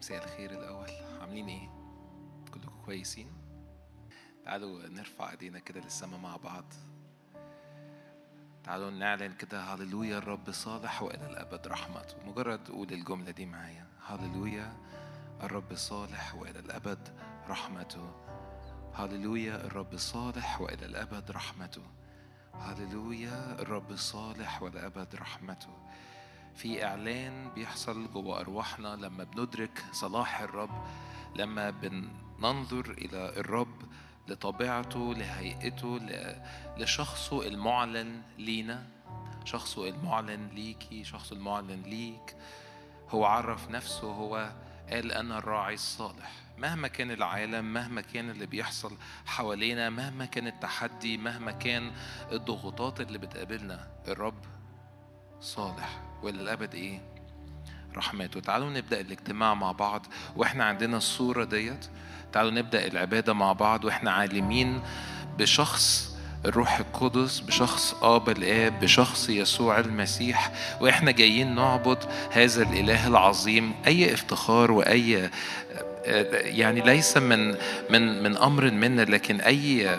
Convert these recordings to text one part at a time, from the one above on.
مساء الخير الأول عاملين إيه؟ كلكم كويسين؟ تعالوا نرفع ايدينا كده للسماء مع بعض تعالوا نعلن كده هللويا الرب صالح وإلى الأبد رحمته مجرد قول الجملة دي معايا هللويا الرب صالح وإلى الأبد رحمته هللويا الرب صالح وإلى الأبد رحمته هللويا الرب صالح وإلى الأبد رحمته في إعلان بيحصل جوه أرواحنا لما بندرك صلاح الرب لما بننظر إلى الرب لطبيعته لهيئته ل- لشخصه المعلن لينا شخصه المعلن ليكي شخصه المعلن ليك هو عرف نفسه هو قال أنا الراعي الصالح مهما كان العالم مهما كان اللي بيحصل حوالينا مهما كان التحدي مهما كان الضغوطات اللي بتقابلنا الرب صالح وللأبد إيه رحمته تعالوا نبدأ الاجتماع مع بعض وإحنا عندنا الصورة ديت تعالوا نبدأ العبادة مع بعض وإحنا عالمين بشخص الروح القدس بشخص آب الآب بشخص يسوع المسيح وإحنا جايين نعبد هذا الإله العظيم أي افتخار وأي يعني ليس من من من أمر منا لكن أي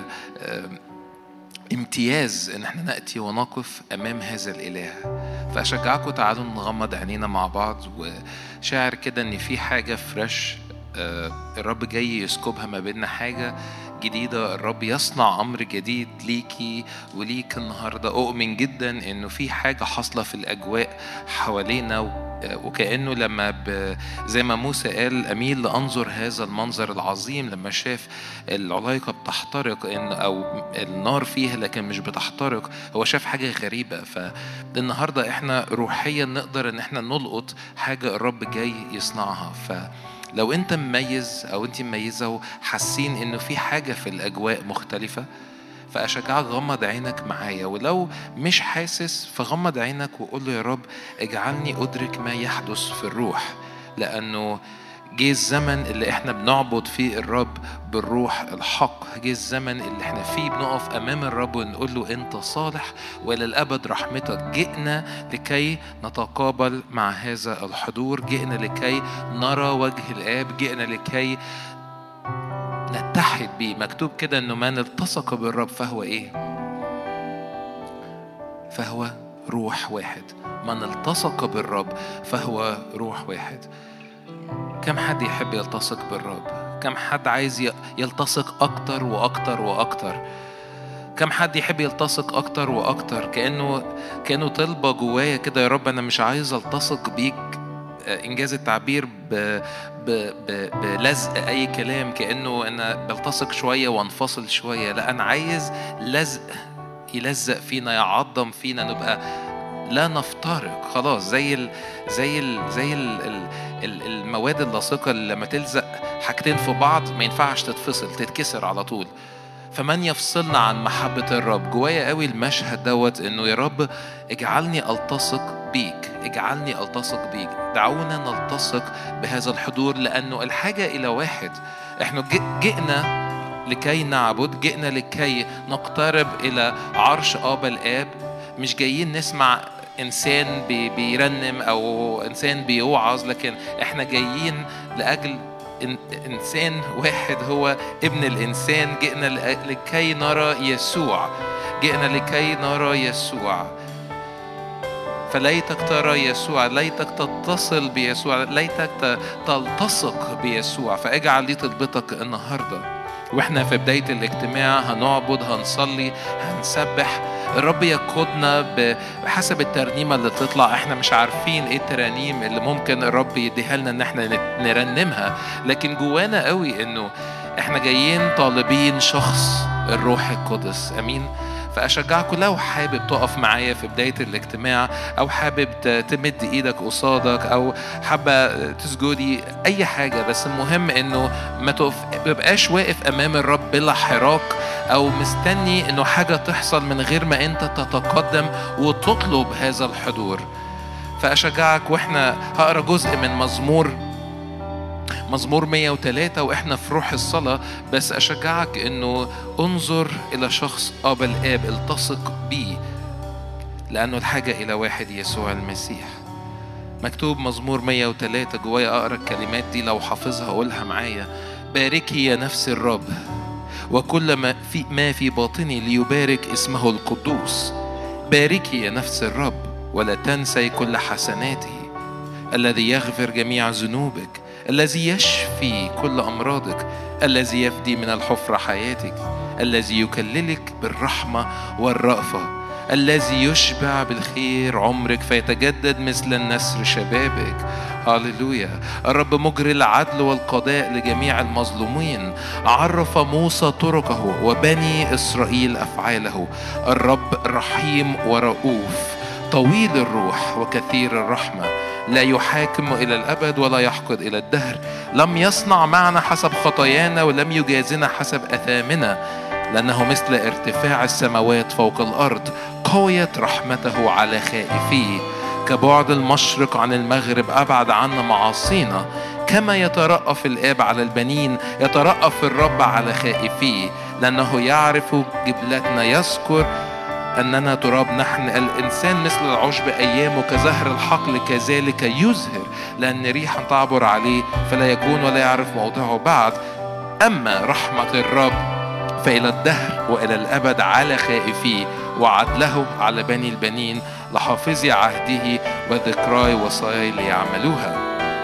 امتياز ان احنا ناتي ونقف امام هذا الاله فاشجعكم تعالوا نغمض عينينا مع بعض وشاعر كده ان في حاجه فريش آه، الرب جاي يسكبها ما بيننا حاجه جديده الرب يصنع امر جديد ليكي وليك النهارده اؤمن جدا انه في حاجه حاصله في الاجواء حوالينا و- وكانه لما ب... زي ما موسى قال اميل لانظر هذا المنظر العظيم لما شاف العلايقه بتحترق إن او النار فيها لكن مش بتحترق هو شاف حاجه غريبه فالنهارده احنا روحيا نقدر ان احنا نلقط حاجه الرب جاي يصنعها فلو انت مميز او انت مميزه وحاسين انه في حاجه في الاجواء مختلفه فأشجعك غمض عينك معايا ولو مش حاسس فغمض عينك وقول له يا رب اجعلني أدرك ما يحدث في الروح لأنه جه الزمن اللي احنا بنعبد فيه الرب بالروح الحق جه الزمن اللي احنا فيه بنقف امام الرب ونقول له انت صالح والى الابد رحمتك جئنا لكي نتقابل مع هذا الحضور جئنا لكي نرى وجه الاب جئنا لكي نتحد بيه مكتوب كده انه من التصق بالرب فهو ايه فهو روح واحد من التصق بالرب فهو روح واحد كم حد يحب يلتصق بالرب كم حد عايز ي- يلتصق اكتر واكتر واكتر كم حد يحب يلتصق اكتر واكتر كانه كانه طلبه جوايا كده يا رب انا مش عايز التصق بيك آه، انجاز التعبير ب... ب... ب... بلزق اي كلام كانه انا بلتصق شويه وانفصل شويه لا انا عايز لزق يلزق فينا يعظم فينا نبقى لا نفترق خلاص زي ال زي ال زي ال ال ال المواد اللاصقه اللي لما تلزق حاجتين في بعض ما ينفعش تتفصل تتكسر على طول فمن يفصلنا عن محبة الرب جوايا قوي المشهد دوت انه يا رب اجعلني التصق بيك اجعلني التصق بيك دعونا نلتصق بهذا الحضور لانه الحاجة الى واحد احنا ج- جئنا لكي نعبد جئنا لكي نقترب الى عرش ابا الاب مش جايين نسمع انسان بي- بيرنم او انسان بيوعظ لكن احنا جايين لاجل إن- انسان واحد هو ابن الانسان جئنا لأ- لكي نرى يسوع جئنا لكي نرى يسوع فليتك ترى يسوع ليتك تتصل بيسوع ليتك ت- تلتصق بيسوع فاجعل دي طلبتك النهارده واحنا في بدايه الاجتماع هنعبد هنصلي هنسبح الرب يقودنا ب- بحسب الترنيمه اللي تطلع احنا مش عارفين ايه الترانيم اللي ممكن الرب يديها لنا ان احنا نت- نرنمها لكن جوانا قوي انه احنا جايين طالبين شخص الروح القدس امين فاشجعكم لو حابب تقف معايا في بدايه الاجتماع او حابب ت- تمد ايدك قصادك او حابه تسجدي اي حاجه بس المهم انه ما تقف مبقاش واقف امام الرب بلا حراك او مستني انه حاجه تحصل من غير ما انت تتقدم وتطلب هذا الحضور فاشجعك واحنا هقرا جزء من مزمور مزمور 103 واحنا في روح الصلاة بس أشجعك إنه انظر إلى شخص أبا الآب التصق بيه لأنه الحاجة إلى واحد يسوع المسيح مكتوب مزمور 103 جوايا اقرا الكلمات دي لو حافظها قولها معايا باركي يا نفس الرب وكل ما في ما في باطني ليبارك اسمه القدوس باركي يا نفس الرب ولا تنسي كل حسناته الذي يغفر جميع ذنوبك الذي يشفي كل امراضك الذي يفدي من الحفره حياتك الذي يكللك بالرحمه والرأفه الذي يشبع بالخير عمرك فيتجدد مثل النسر شبابك هللويا الرب مجري العدل والقضاء لجميع المظلومين عرف موسى طرقه وبني إسرائيل أفعاله الرب رحيم ورؤوف طويل الروح وكثير الرحمة لا يحاكم إلى الأبد ولا يحقد إلى الدهر لم يصنع معنا حسب خطايانا ولم يجازنا حسب أثامنا لأنه مثل ارتفاع السماوات فوق الأرض قويت رحمته على خائفيه كبعد المشرق عن المغرب أبعد عنا معاصينا كما يترأف الآب على البنين يترأف الرب على خائفيه لأنه يعرف جبلتنا يذكر أننا تراب نحن الإنسان مثل العشب أيامه كزهر الحقل كذلك يزهر لأن ريحا تعبر عليه فلا يكون ولا يعرف موضعه بعد أما رحمة الرب فإلى الدهر وإلى الأبد على خائفيه وعدله على بني البنين لحافظي عهده وذكراي وصاياي ليعملوها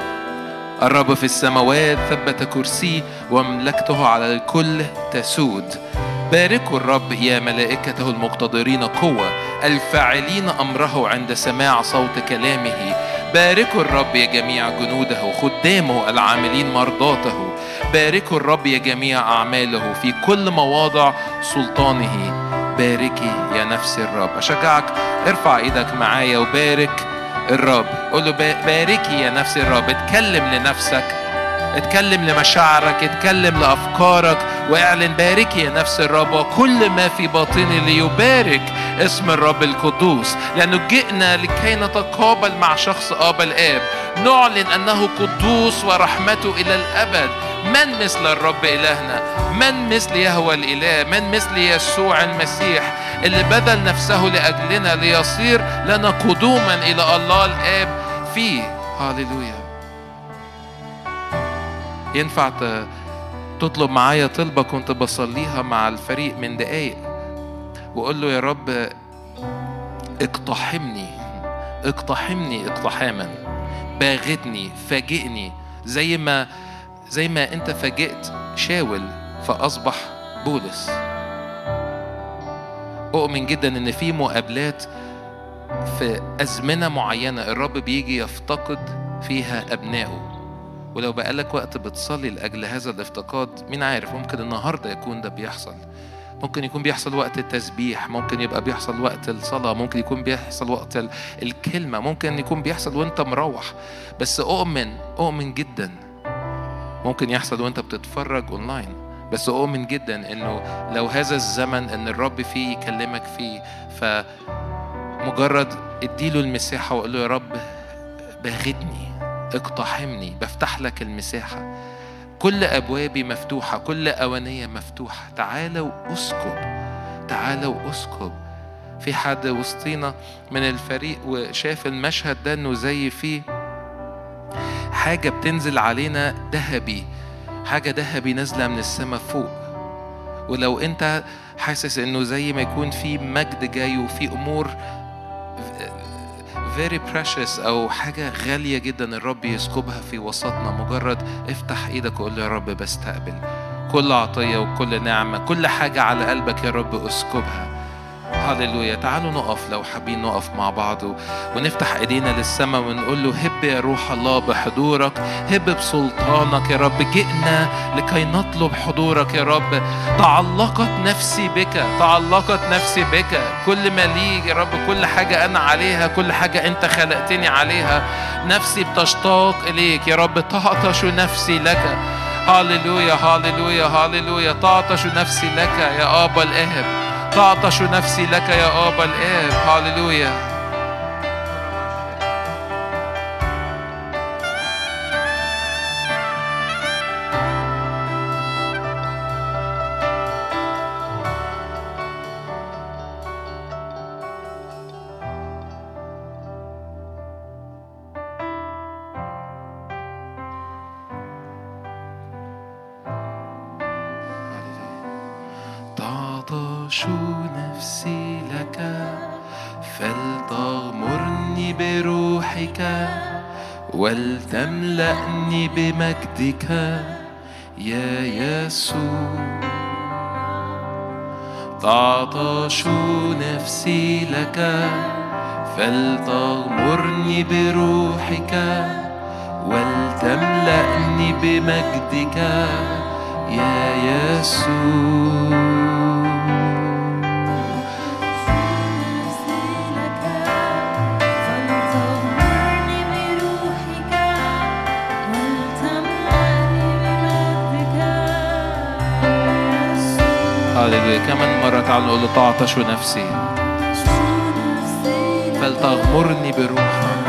الرب في السماوات ثبت كرسيه ومملكته على الكل تسود باركوا الرب يا ملائكته المقتدرين قوة الفاعلين أمره عند سماع صوت كلامه باركوا الرب يا جميع جنوده خدامه العاملين مرضاته باركوا الرب يا جميع أعماله في كل مواضع سلطانه باركي يا نفس الرب أشجعك ارفع ايدك معايا وبارك الرب قول له باركي يا نفس الرب اتكلم لنفسك اتكلم لمشاعرك اتكلم لأفكارك واعلن باركي يا نفس الرب وكل ما في باطني ليبارك اسم الرب القدوس لأنه جئنا لكي نتقابل مع شخص آب الآب نعلن أنه قدوس ورحمته إلى الأبد من مثل الرب إلهنا من مثل يهوى الإله من مثل يسوع المسيح اللي بذل نفسه لأجلنا ليصير لنا قدوما إلى الله الآب فيه هاليلويا ينفع تطلب معايا طلبة كنت بصليها مع الفريق من دقايق وقول له يا رب اقتحمني اقتحمني اقتحاما باغتني فاجئني زي ما زي ما انت فاجئت شاول فاصبح بولس اؤمن جدا ان في مقابلات في ازمنه معينه الرب بيجي يفتقد فيها ابنائه ولو بقالك وقت بتصلي لاجل هذا الافتقاد مين عارف ممكن النهارده يكون ده بيحصل ممكن يكون بيحصل وقت التسبيح ممكن يبقى بيحصل وقت الصلاة ممكن يكون بيحصل وقت الكلمة ممكن يكون بيحصل وانت مروح بس أؤمن أؤمن جدا ممكن يحصل وانت بتتفرج اونلاين بس اؤمن جدا انه لو هذا الزمن ان الرب فيه يكلمك فيه فمجرد اديله المساحه وقول له يا رب باغتني اقتحمني بفتح لك المساحه كل ابوابي مفتوحه كل اوانيه مفتوحه تعالى واسكب تعالى واسكب في حد وسطينا من الفريق وشاف المشهد ده انه زي فيه حاجة بتنزل علينا ذهبي حاجة ذهبي نازلة من السماء فوق ولو انت حاسس انه زي ما يكون في مجد جاي وفي امور very precious او حاجة غالية جدا الرب يسكبها في وسطنا مجرد افتح ايدك وقول له يا رب بستقبل كل عطية وكل نعمة كل حاجة على قلبك يا رب اسكبها هللويا تعالوا نقف لو حابين نقف مع بعض ونفتح ايدينا للسماء ونقول له هب يا روح الله بحضورك هب بسلطانك يا رب جئنا لكي نطلب حضورك يا رب تعلقت نفسي بك تعلقت نفسي بك كل ما لي يا رب كل حاجة أنا عليها كل حاجة أنت خلقتني عليها نفسي بتشتاق إليك يا رب تعطش نفسي لك هاللويا هاللويا هاللويا تعطش نفسي لك يا أبا الآب تعطش نفسي لك يا آبا الآب هاللويا تعطش نفسي لك فلتغمرني بروحك ولتملأني بمجدك يا يسوع تعطش نفسي لك فلتغمرني بروحك ولتملأني بمجدك يا يسوع هللويا كمان مرة تعالوا نقول له تعطش نفسي فلتغمرني بروحك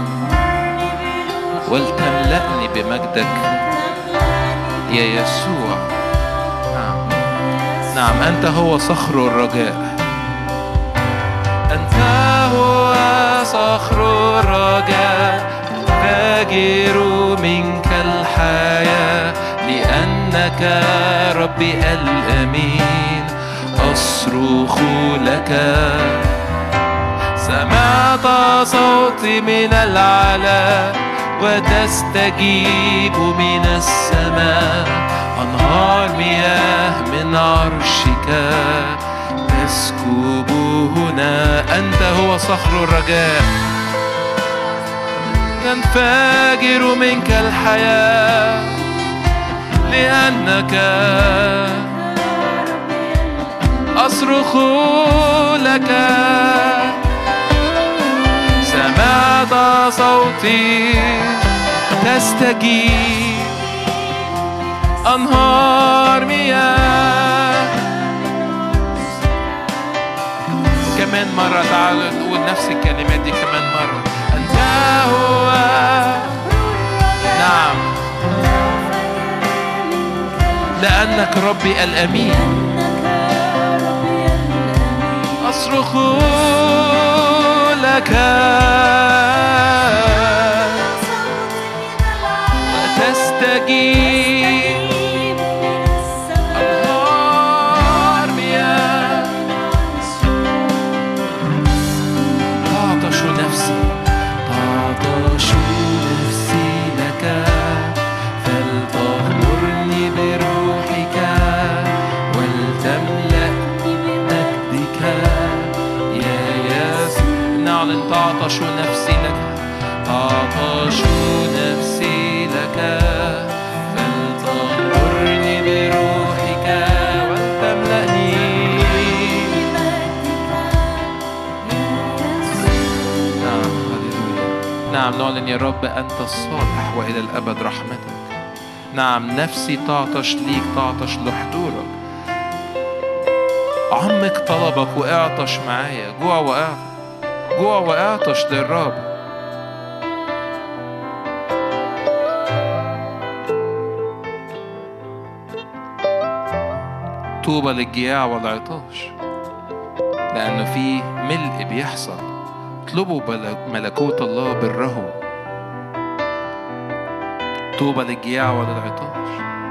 ولتملأني بمجدك يا يسوع نعم نعم أنت هو صخر الرجاء أنت هو صخر الرجاء فاجر منك الحياة لأنك ربي الأمين أصرخ لك سمعت صوتي من العلا وتستجيب من السماء أنهار مياه من عرشك تسكب هنا أنت هو صخر الرجاء ينفجر منك الحياة لأنك أصرخ لك سمعت صوتي تستجيب أنهار مياه كمان مرة تعالوا نقول نفس الكلمات دي كمان مرة أنت هو نعم لأنك ربي الأمين أصرخ لك وتستجيب أنهار مياه تعطش نفسي تعطش نفسي لك فلتغمرني بروحك ولتملأني بمجدك يا يسوع نعلن تعطش نفسي لك تعطش نفسي لك فلتغمرني بروحك ولتملأني نعم هللويا نعم نعلن يا رب أنت الصالح وإلى الأبد رحمتك نعم نفسي تعطش ليك تعطش لحضورك عمق طلبك واعطش معايا جوع واعطش جوع واعطش للرب طوبى للجياع والعطاش لأنه في ملء بيحصل اطلبوا بل- ملكوت الله بره طوبى للجياع وللعطاش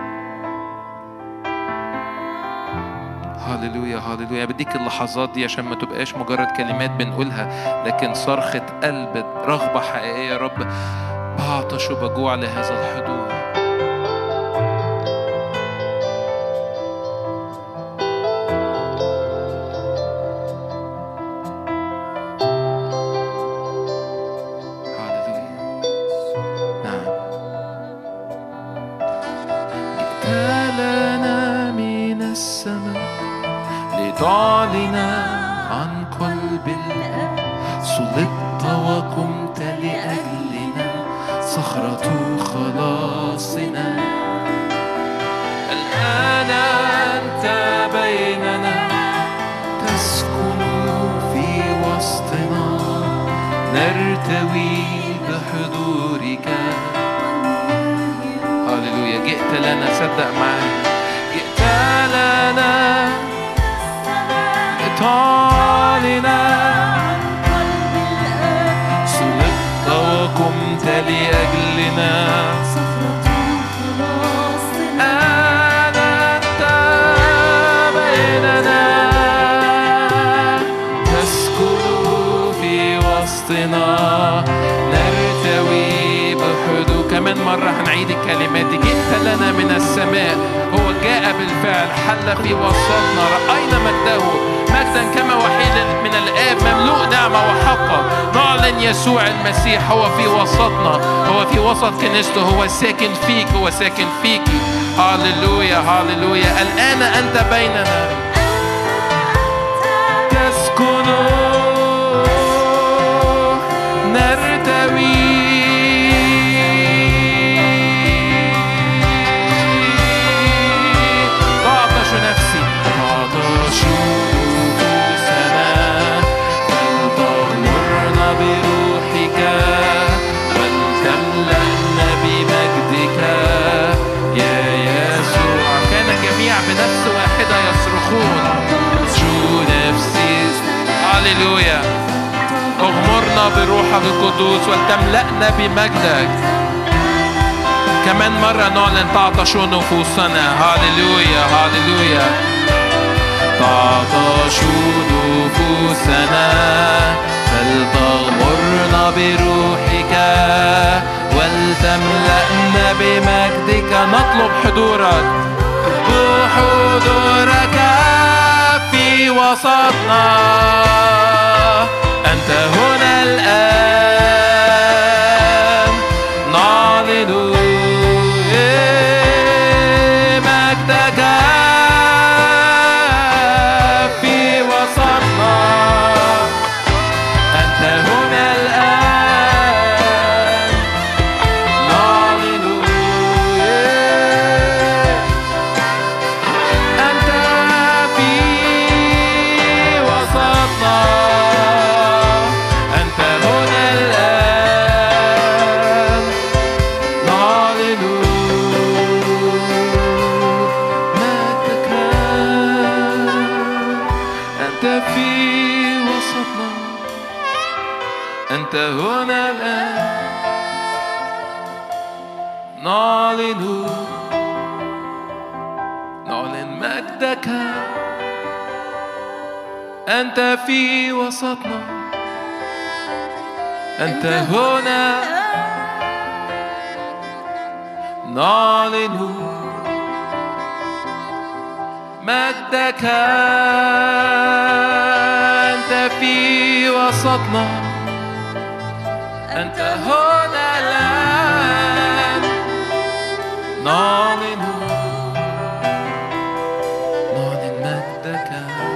هللويا هللويا بديك اللحظات دي عشان ما تبقاش مجرد كلمات بنقولها لكن صرخة قلب رغبة حقيقية يا رب بعطش وبجوع لهذا الحضور هللويا نعم جئت لنا من السماء لتعلن عن قلب الآب صلبت وقمت لأجلنا صخرة خلاصنا الآن أنت بيننا تسكن في وسطنا نرتوي بحضورك هللويا جئت لنا صدق معايا جئت لنا لتعلن صلبت وقمت لأجلنا الآن أنت بيننا أرضنا نرتوي بحدود كمان مرة هنعيد الكلمات دي جئت لنا من السماء هو جاء بالفعل حل في وسطنا رأينا مجده مجدا كما وحيد من الآب مملوء نعمة وحقا نعلن يسوع المسيح هو في وسطنا هو في وسط كنيسته هو ساكن فيك هو ساكن فيكي هاللويا هاللويا الآن أنت بيننا تسكن نرتوي تعطش نفسي تعطش نفوسنا فلتغمرنا بروحك ولتملأنا بمجدك يا يسوع كان الجميع بنفس واحدة يصرخون شو نفسي هللويا اغمرنا بروحك القدوس ولتملأنا بمجدك كمان مرة نعلن تعطش نفوسنا هاللويا هاللويا تعطش نفوسنا فلتغمرنا بروحك ولتملأنا بمجدك نطلب حضورك بحضورك في وسطنا أنت هنا الآن نعلن مجدك في وسطنا أنت هنا الآن نعلن أنت في وسطنا أنت هنا الآن نعلن مجدك أنت في وسطنا أنت هنا الآن نعلن نعلن مجدك أنت في وسطنا أنت هنا نعلن مجدك أنت في وسطنا أنت هنا الآن نعلن نعلن مجدك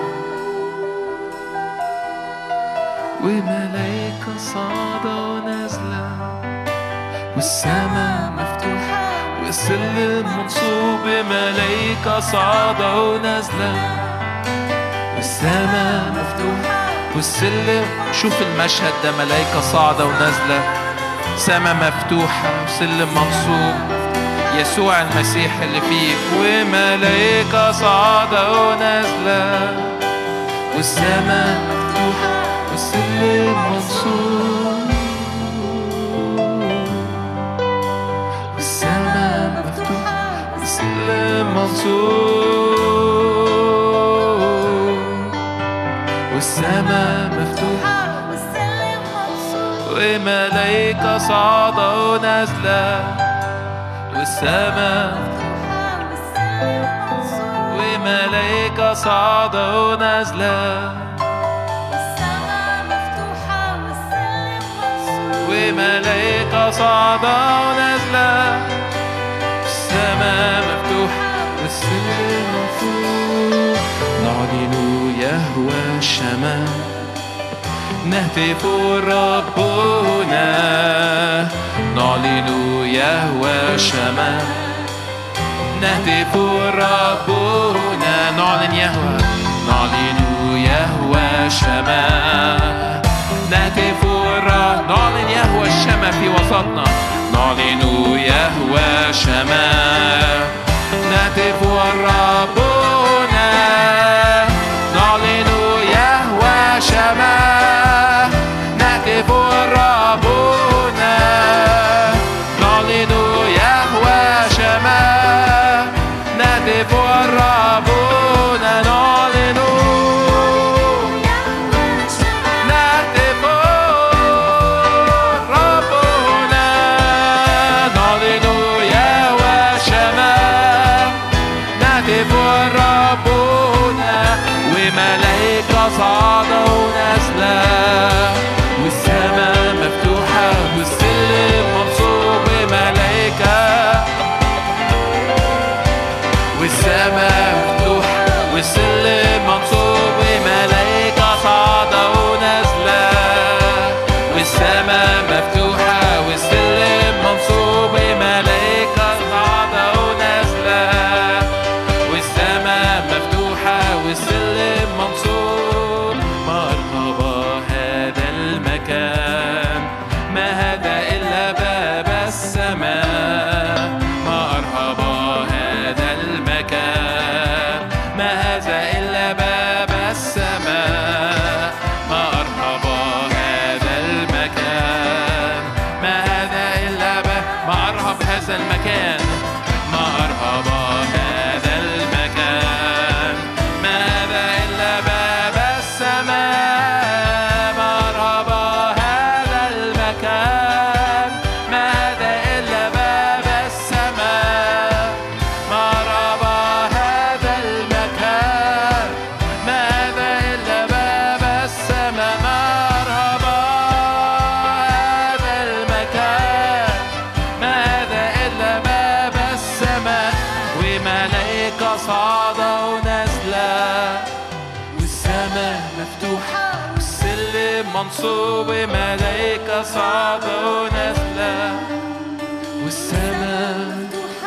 وملايكة صاعدة ونازلة والسماء مفتوحة والسلم منصوب بملايكة صاعدة ونازلة والسماء مفتوحة والسلم شوف المشهد ده ملايكة صاعدة ونازلة سماء مفتوحة وسلم منصوب يسوع المسيح اللي فيك وملايكة صاعدة ونازلة والسماء مفتوحة والسلم منصوب والسماء مفتوحة والسلم منصوب والسماء مفتوحة وملايكة صاعدة ونازلة والسماء وملايكة صاعدة ونازلة وملايكة صاعدة ونازلة السماء مفتوحة والسلم مفتوح نعلن يهوى الشمال نهتف ربنا نعلن يهوى الشمال نهتف ربنا نعلن يهوى نعلن يهوى الشمال نهتف الرب نعلن يهوى الشمال في وسطنا نعلن يهوى الشمال نهتف ربنا نعلن يهوى شمال نهتف ربنا نعلن يهوى شمال نهتف ربنا نعلن نهتف منصوب ملائكة صعدة ونازلة والسماء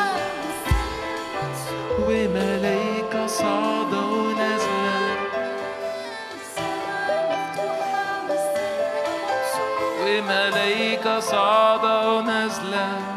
وملائكة صعدة ونازلة وملائكة صعدة ونازلة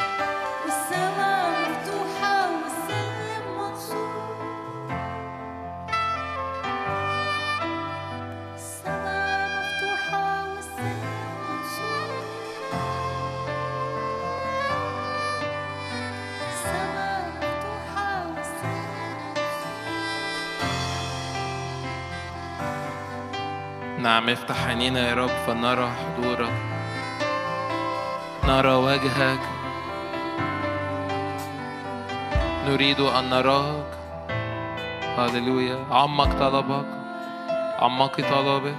نعم افتح عينينا يا رب فنرى حضورك نرى وجهك نريد أن نراك هللويا عمق طلبك عمقي طلبك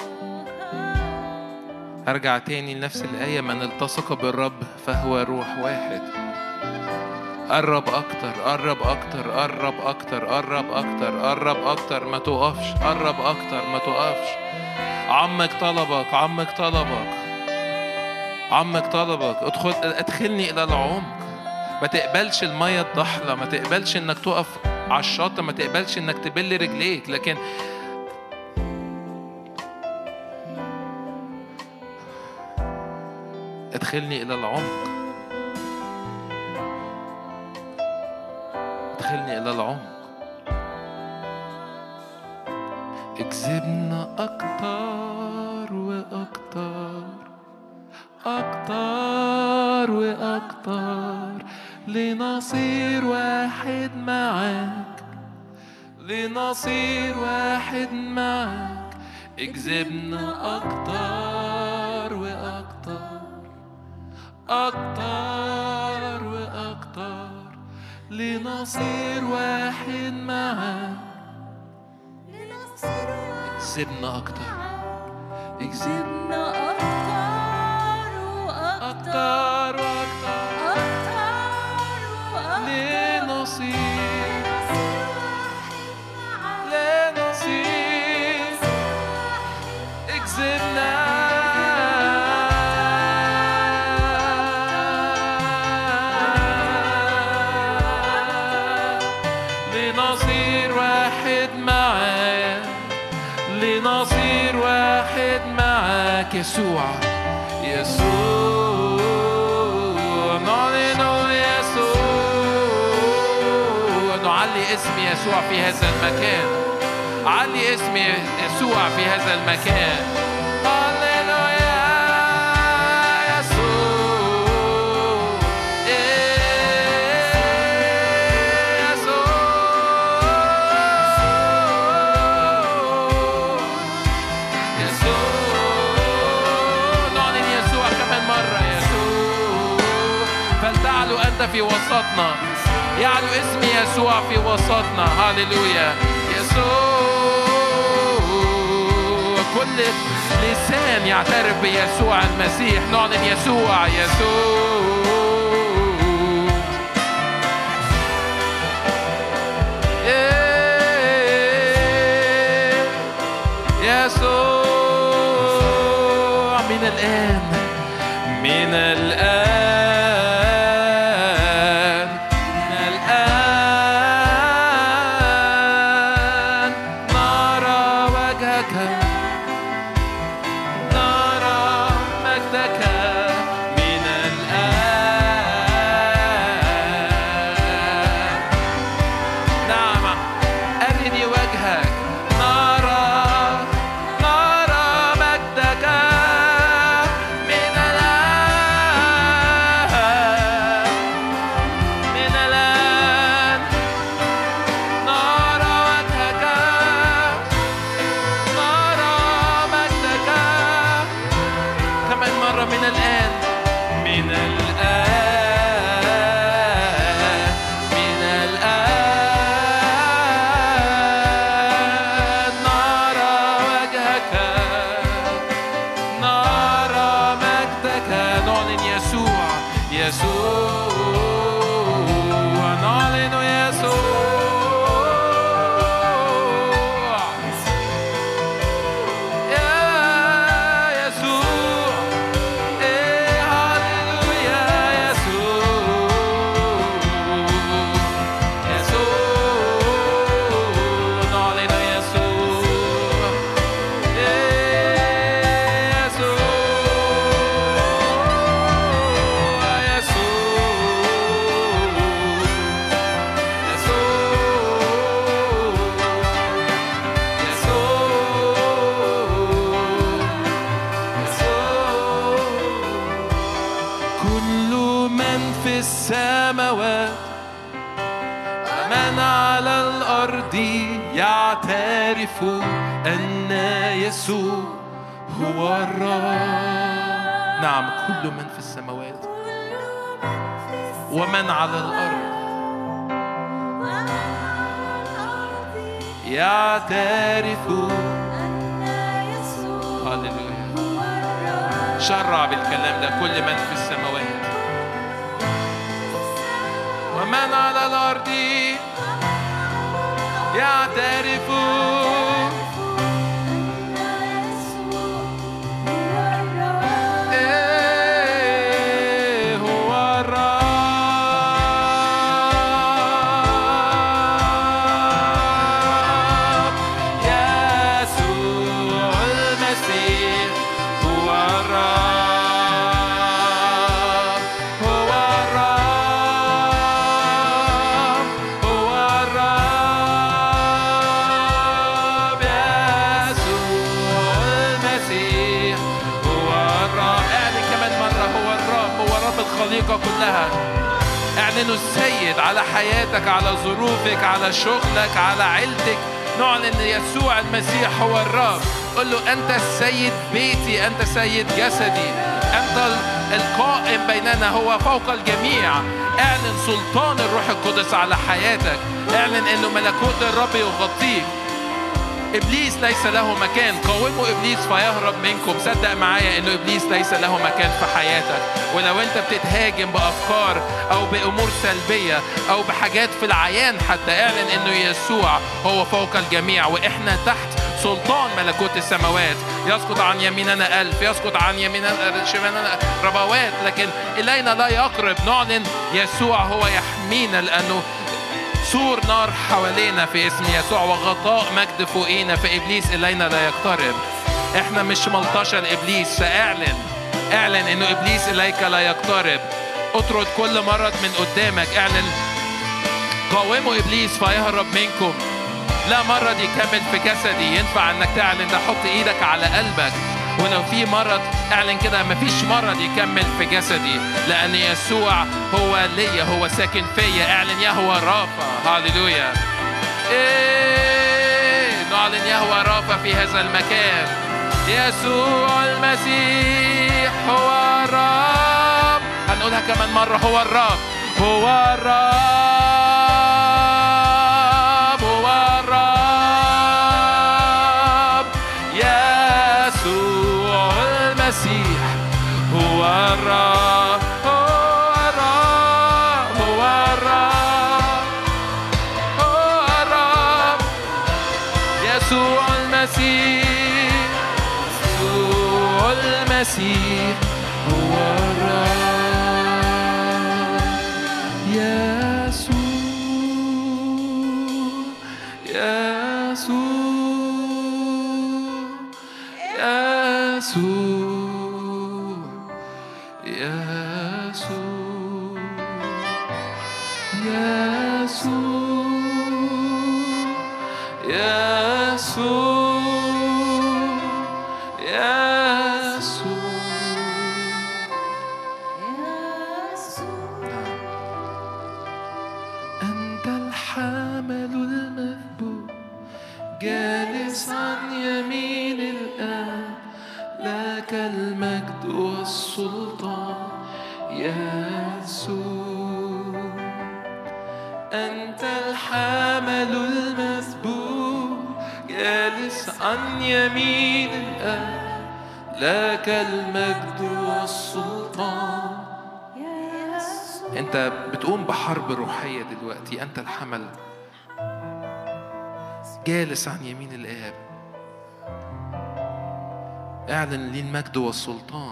أرجع تاني لنفس الآية من التصق بالرب فهو روح واحد قرب أكتر قرب أكتر قرب أكتر قرب أكتر قرب أكتر ما توقفش قرب أكتر ما توقفش عمك طلبك عمك طلبك عمك طلبك ادخل ادخلني الى العمق ما تقبلش المية الضحلة ما تقبلش انك تقف على الشاطئ ما تقبلش انك تبل رجليك لكن ادخلني الى العمق ادخلني الى العمق اكذبنا أكتر وأكتر أكتر وأكتر لنصير واحد معاك لنصير واحد معاك اكذبنا أكتر وأكتر أكتر وأكتر لنصير واحد معاك اكسبنا أكتر اكسبنا أكتر وأكتر وأكتر لنصير لنصير اكسبنا يسوع يسوع نعلن يسوع نعلي اسم يسوع في هذا المكان علي اسم يسوع في هذا المكان في وسطنا يعلو اسم يسوع في وسطنا هللويا يسوع كل لسان يعترف بيسوع المسيح نعلن يسوع يسوع يسوع من الآن من الآن نرى مجدك من الآن ومن على الأرض يعترف أن يسوع هو الرب نعم كل من في السماوات ومن على الأرض يعترف هللويا شرع بالكلام ده كل من في السماوات ومن على الأرض يعترف إيه هو الرب يسوع المسيح هو الرب هو الرب هو الرب يسوع المسيح هو الرب اعلن كمان مرة هو الرب هو رب الخليقة كلها اعلنوا السيد على حياتك على ظروفك على شغلك على عيلتك نعلن يسوع المسيح هو الرب قل له أنت السيد بيتي أنت سيد جسدي أنت ال- القائم بيننا هو فوق الجميع اعلن سلطان الروح القدس على حياتك اعلن أنه ملكوت الرب يغطيك ابليس ليس له مكان قاوموا ابليس فيهرب منكم صدق معايا انه ابليس ليس له مكان في حياتك ولو انت بتتهاجم بافكار او بامور سلبيه او بحاجات في العيان حتى اعلن انه يسوع هو فوق الجميع واحنا تحت سلطان ملكوت السماوات يسقط عن يميننا ألف يسقط عن يميننا شمالنا ربوات لكن إلينا لا يقرب نعلن يسوع هو يحمينا لأنه سور نار حوالينا في اسم يسوع وغطاء مجد فوقينا فإبليس إلينا لا يقترب احنا مش ملطشة لإبليس فاعلن اعلن انه ابليس اليك لا يقترب اطرد كل مرض من قدامك اعلن قاوموا ابليس فيهرب منكم لا مرض يكمل في جسدي ينفع انك تعلن ده حط ايدك على قلبك ولو في مرض اعلن كده مفيش مرض يكمل في جسدي لان يسوع هو ليا هو ساكن فيا اعلن يهوى رافع هاليلويا إيه نعلن يهوى رافع في هذا المكان يسوع المسيح هو الرب هنقولها كمان مرة هو الرب هو الرب هو الرب يسوع المسيح هو الرب هو الرب هو الرب هو الرب يسوع المسيح يسوع المسيح هو الرب يسوع يسوع يسوع يسوع يسوع يسوع أنت الحامل المذبوح جالس عن يمين الآب لك المجد والسلطان يسوع أنت الحامل المذبوح جالس عن يمين الآب لك المجد والسلطان انت بتقوم بحرب روحية دلوقتي انت الحمل جالس عن يمين الآب اعلن لي المجد والسلطان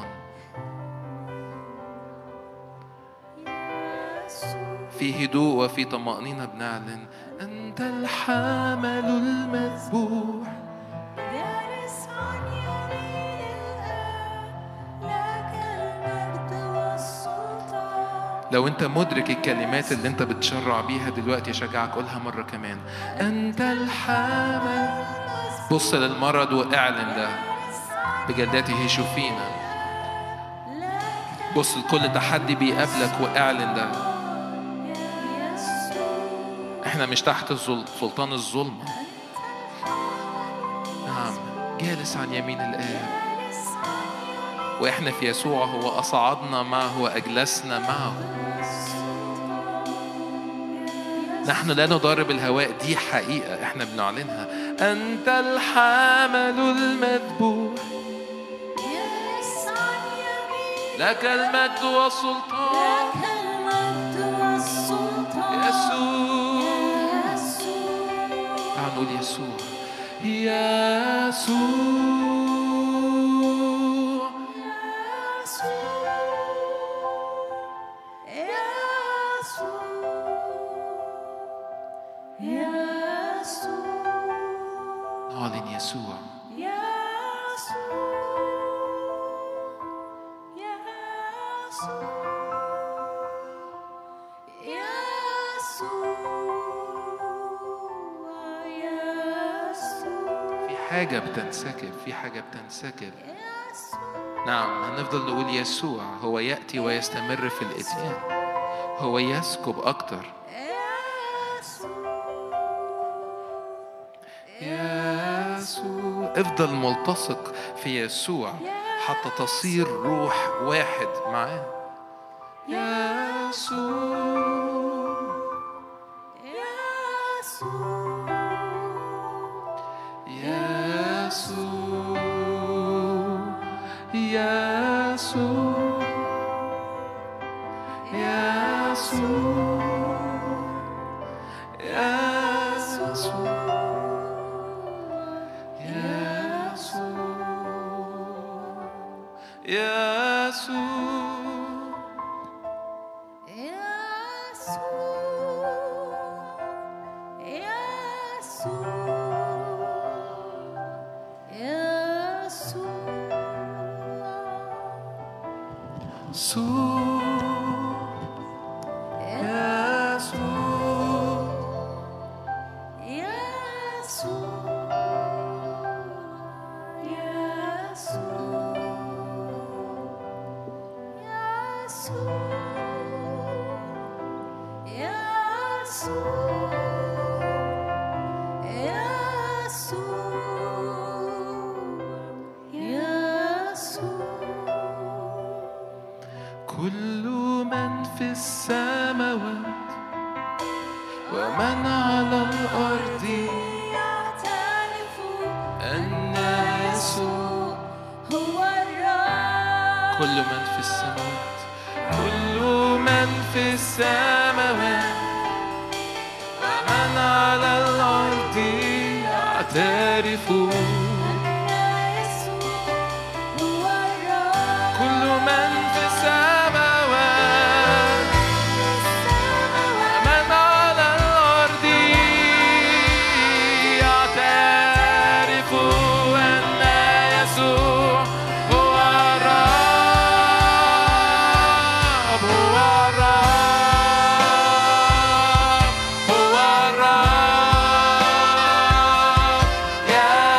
في هدوء وفي طمأنينة بنعلن أنت الحامل المذبوح جالس عن يمين الآب لك المجد والسلطان لو انت مدرك الكلمات اللي انت بتشرع بيها دلوقتي اشجعك قولها مرة كمان انت الحامل بص للمرض واعلن ده بجداته يشوفينا بص لكل تحدي بيقابلك واعلن ده احنا مش تحت الظل- سلطان الظلمة نعم جالس عن يمين الآب واحنا في يسوع هو أصعدنا معه وأجلسنا معه نحن لا نضارب الهواء دي حقيقة احنا بنعلنها أنت الحامل المذبوح لك المجد والسلطان يسوع تعالوا نقول يسوع يسوع نعلن يسوع في حاجة بتنسكب في حاجة بتنسكب نعم هنفضل نقول يسوع هو يأتي ويستمر في الإتيان هو يسكب أكتر يسوع افضل ملتصق في يسوع حتى تصير روح واحد معاه يسوع يسوع يسوع يسوع يسوع يسوع كل من في السماوات ومن على الأرض أن يسوع هو الرب كل من في السماوات كل من في السماوات ومن على الأرض يعترف كل من في السماوات ومن على الأرض يعترف أن يسوع هو الرب هو الرب هو الرب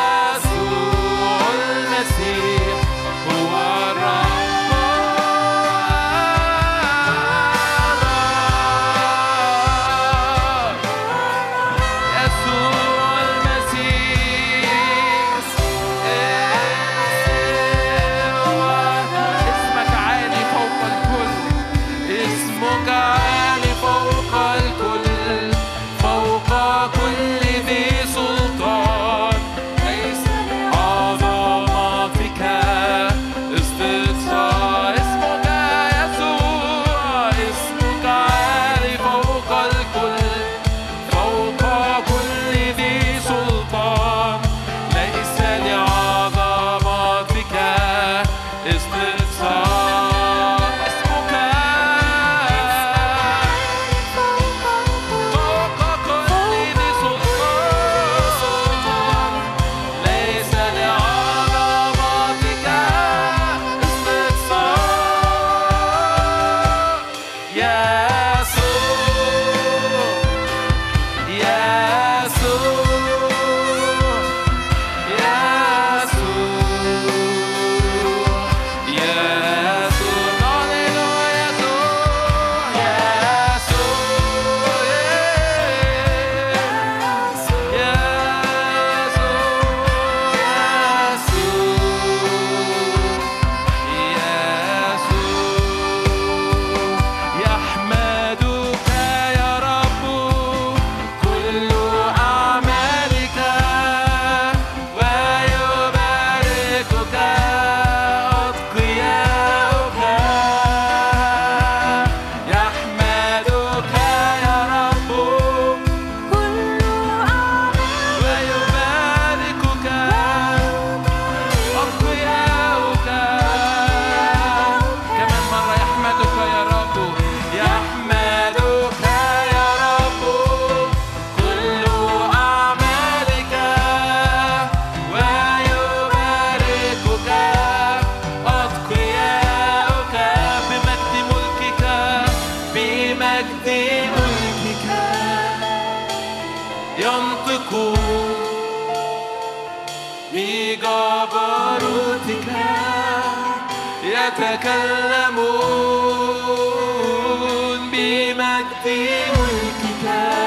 يتكلمون بمجد ملكك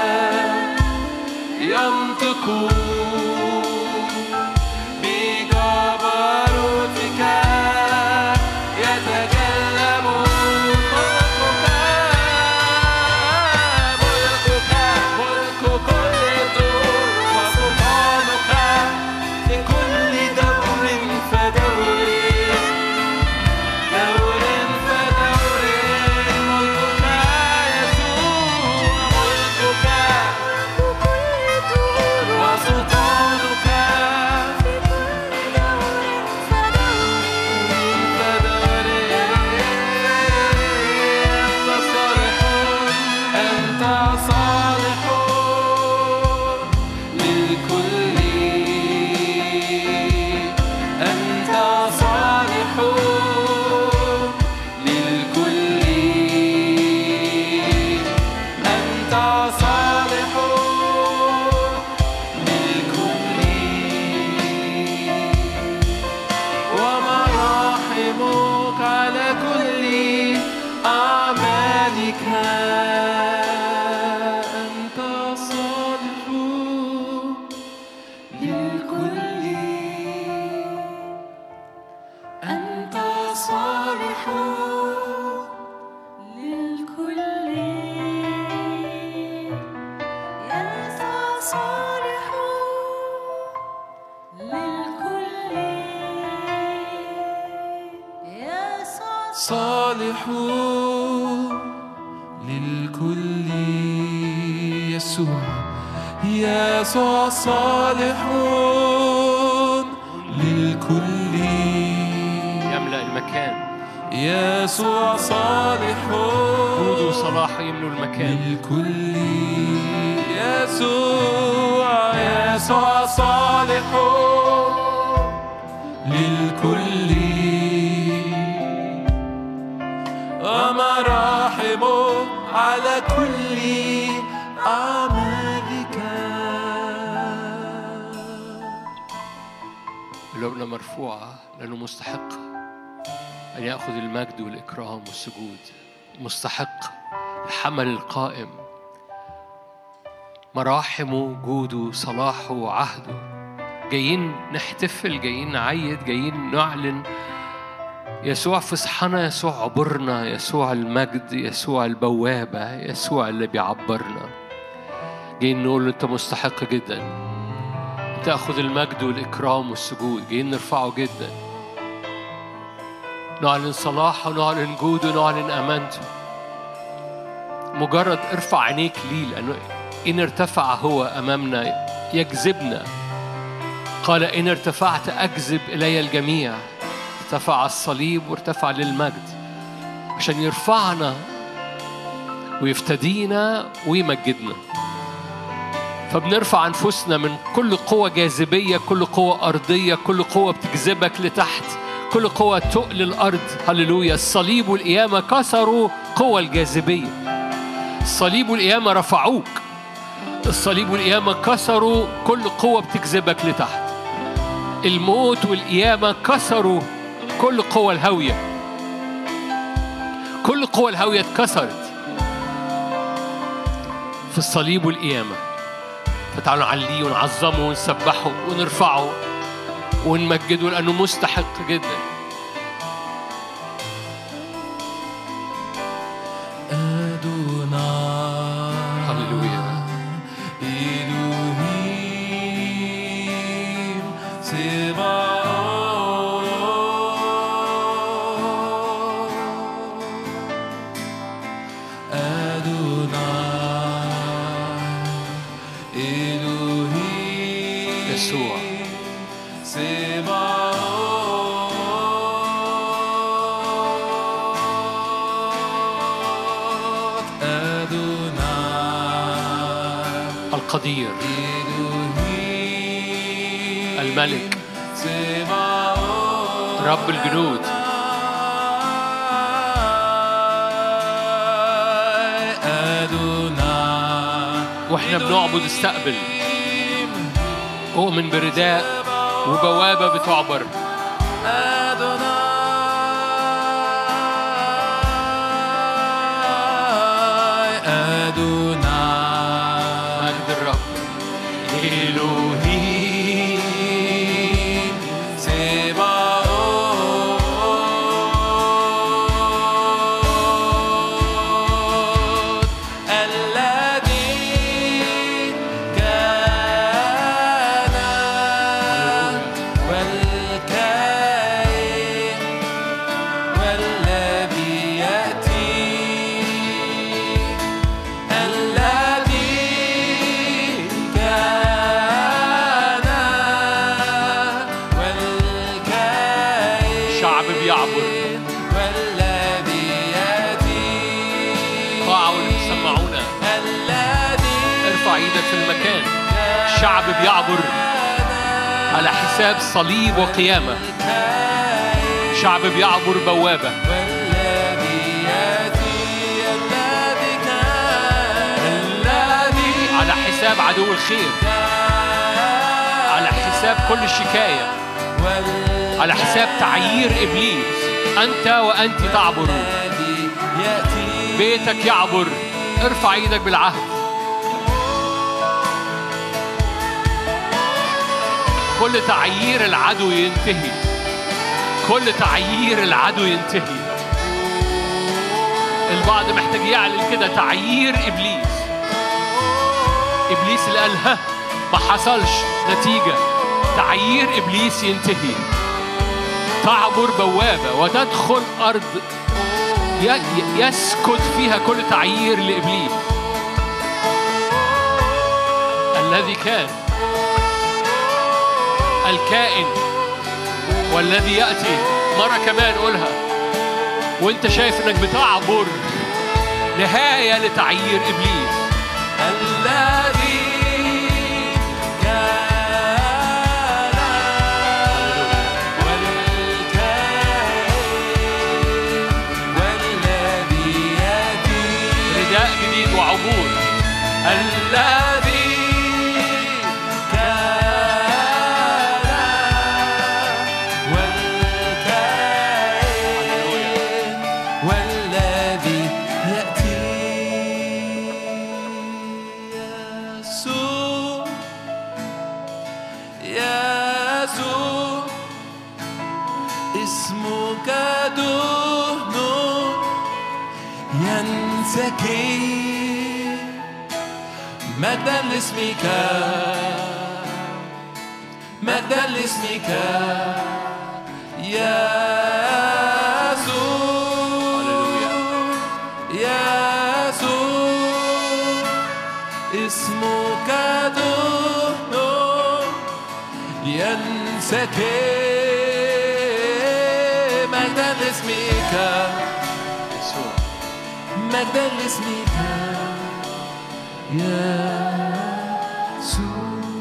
ينطقون بجبروتك يتكلمون ملكك ملك كل دور وسلطانك في كل دور فدور دور فدور ملكك يسوع ملكك وسلطانك فدور أنت صالح للكل أنت صالح للكل أنت صالح للكل ومراحمك على كل أعمالك أنت صالح للكل أنت صالح صالح للكل يسوع يسوع صالح للكل يملأ المكان يسوع صالح جود وصلاح يملوا المكان للكل يسوع يسوع صالح للكل ومراحمه على كل أعمالك قلوبنا مرفوعة لأنه مستحق أن يأخذ المجد والإكرام والسجود مستحق الحمل القائم مراحمه جوده صلاحه عهده جايين نحتفل جايين نعيد جايين نعلن يسوع فصحنا يسوع عبرنا يسوع المجد يسوع البوابة يسوع اللي بيعبرنا جايين نقول له أنت مستحق جدا تأخذ المجد والإكرام والسجود جايين نرفعه جدا نعلن صلاحه ونعلن جوده ونعلن أمانته مجرد ارفع عينيك ليه لأنه إن ارتفع هو أمامنا يجذبنا قال إن ارتفعت أجذب إلي الجميع ارتفع الصليب وارتفع للمجد عشان يرفعنا ويفتدينا ويمجدنا فبنرفع أنفسنا من كل قوة جاذبية كل قوة أرضية كل قوة بتجذبك لتحت كل قوة تقل الأرض هللويا الصليب والقيامة كسروا قوة الجاذبية الصليب والقيامة رفعوك الصليب والقيامة كسروا كل قوة بتجذبك لتحت الموت والقيامة كسروا كل قوة الهاوية كل قوة الهاوية اتكسرت في الصليب والقيامة فتعالوا نعليه ونعظمه ونسبحه ونرفعه ونمجده لأنه مستحق جدا أدوناي هللويا إلهيم سبحان أدوناي إلهيم يسوع. سبحان أدوناي القدير إلهي الملك سبحان رب الجنود أدوناي واحنا بنعبد استقبل اؤمن برداء وبوابة بتعبر أدوناي אלוהים צבאות الذي كان والكائن والذي يأتي الذي كان والكائن شعب بيعبر والذي يأتي قاعة واللي بيسمعونا الذي ارفع ايدك في المكان شعب بيعبر على حساب صليب وقيامة شعب بيعبر بوابة والذي يأتي الذي كان الذي على حساب عدو الخير على حساب كل شكاية على حساب تعيير إبليس أنت وأنت تعبر والذي يأتي بيتك يعبر ارفع ايدك بالعهد كل تعيير العدو ينتهي كل تعيير العدو ينتهي البعض محتاج يعلن كده تعيير ابليس ابليس اللي قال ها ما حصلش نتيجه تعيير ابليس ينتهي تعبر بوابه وتدخل ارض ي- ي- يسكت فيها كل تعيير لابليس الذي كان الكائن والذي ياتي مره كمان قولها وانت شايف انك بتعبر نهايه لتعيير ابليس الذي كان والكائن والذي يأتي رداء جديد وعبور الذي كان والكائن والذي يأتي يسوع يسوع اسمك دهن ينسكي مجدا لاسمك مجدا لاسمك يا يسوع يا يسوع اسمك دهن ينسكي مجدا لاسمك يسوع مجدا لاسمك يا يسوع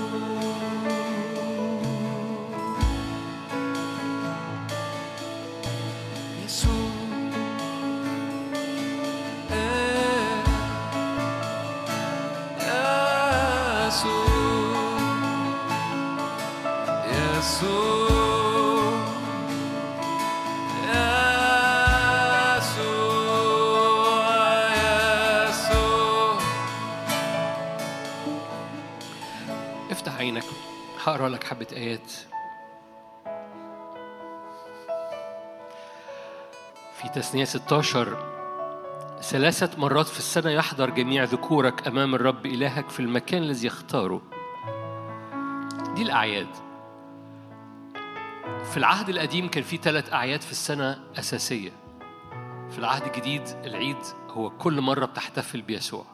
يسوع إيه. يسوع يسوع يسوع يسوع افتح عينك هقرا لك حبة آيات في تثنية 16 ثلاثة مرات في السنة يحضر جميع ذكورك أمام الرب إلهك في المكان الذي يختاره دي الأعياد في العهد القديم كان في ثلاث أعياد في السنة أساسية في العهد الجديد العيد هو كل مرة بتحتفل بيسوع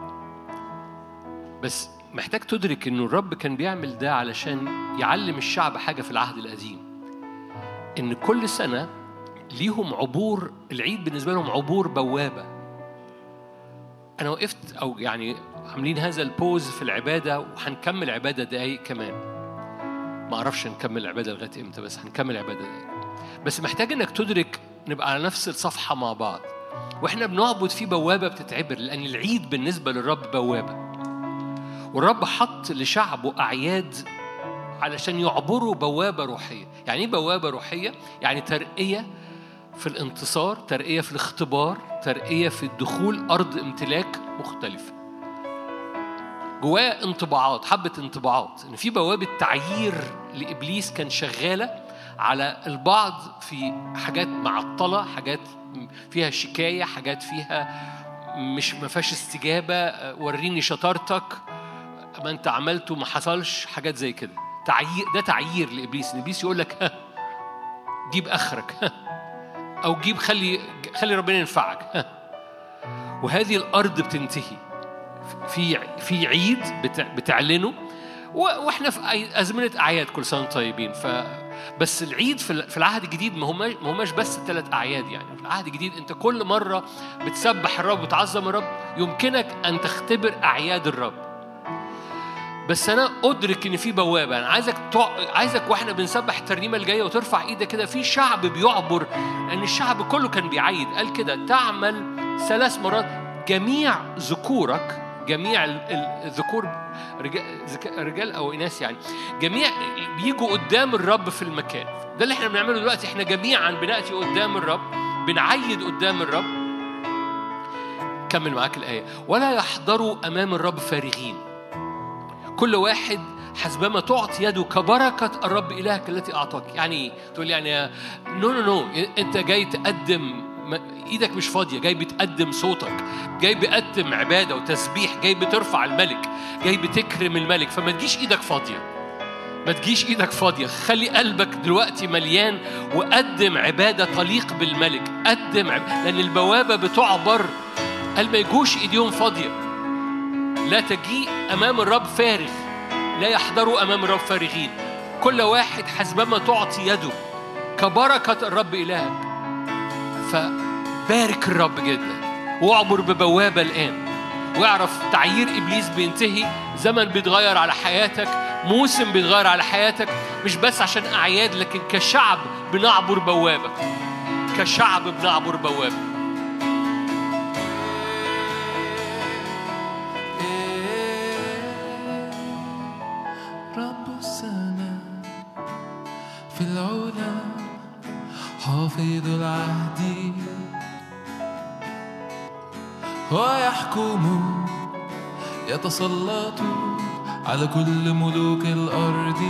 بس محتاج تدرك انه الرب كان بيعمل ده علشان يعلم الشعب حاجه في العهد القديم ان كل سنه ليهم عبور العيد بالنسبه لهم عبور بوابه انا وقفت او يعني عاملين هذا البوز في العباده وهنكمل عباده دقايق كمان ما اعرفش نكمل العباده لغايه امتى بس هنكمل عباده دقايق بس محتاج انك تدرك نبقى على نفس الصفحه مع بعض واحنا بنعبد في بوابه بتتعبر لان العيد بالنسبه للرب بوابه والرب حط لشعبه أعياد علشان يعبروا بوابة روحية يعني إيه بوابة روحية؟ يعني ترقية في الانتصار ترقية في الاختبار ترقية في الدخول أرض امتلاك مختلفة جواه انطباعات حبة انطباعات إن في بوابة تعيير لإبليس كان شغالة على البعض في حاجات معطلة حاجات فيها شكاية حاجات فيها مش ما فيهاش استجابة آه، وريني شطارتك ما انت عملته ما حصلش حاجات زي كده تعيير ده تعيير لابليس ابليس يقول لك ها جيب اخرك ها او جيب خلي خلي ربنا ينفعك ها وهذه الارض بتنتهي في في عيد بتع- بتعلنه و- واحنا في أي- ازمنه اعياد كل سنه وانتم طيبين ف بس العيد في ال- في العهد الجديد ما هماش ما هماش بس ثلاث اعياد يعني في العهد الجديد انت كل مره بتسبح الرب وتعظم الرب يمكنك ان تختبر اعياد الرب بس انا ادرك ان في بوابه انا عايزك تع... عايزك واحنا بنسبح الترنيمه الجايه وترفع ايدك كده في شعب بيعبر لان الشعب كله كان بيعيد قال كده تعمل ثلاث مرات جميع ذكورك جميع ال- ال- الذكور رجال, ذك- رجال او اناث يعني جميع بيجوا قدام الرب في المكان ده اللي احنا بنعمله دلوقتي احنا جميعا بناتي قدام الرب بنعيد قدام الرب كمل معاك الايه ولا يحضروا امام الرب فارغين كل واحد حسبما تعطي يده كبركة الرب إلهك التي أعطاك يعني إيه؟ تقول لي يعني نو نو نو أنت جاي تقدم ما- إيدك مش فاضية جاي بتقدم صوتك جاي بتقدم عبادة وتسبيح جاي بترفع الملك جاي بتكرم الملك فما تجيش إيدك فاضية ما تجيش ايدك فاضيه خلي قلبك دلوقتي مليان وقدم عباده تليق بالملك قدم عب... لان البوابه بتعبر قال ما يجوش ايديهم فاضيه لا تجيء امام الرب فارغ لا يحضروا امام الرب فارغين كل واحد حسبما تعطي يده كبركه الرب الهك فبارك الرب جدا واعبر ببوابه الان واعرف تعيير ابليس بينتهي زمن بيتغير على حياتك موسم بيتغير على حياتك مش بس عشان اعياد لكن كشعب بنعبر بوابه كشعب بنعبر بوابه رب السماء في العلا حافظ العهد ويحكم يتسلط على كل ملوك الأرض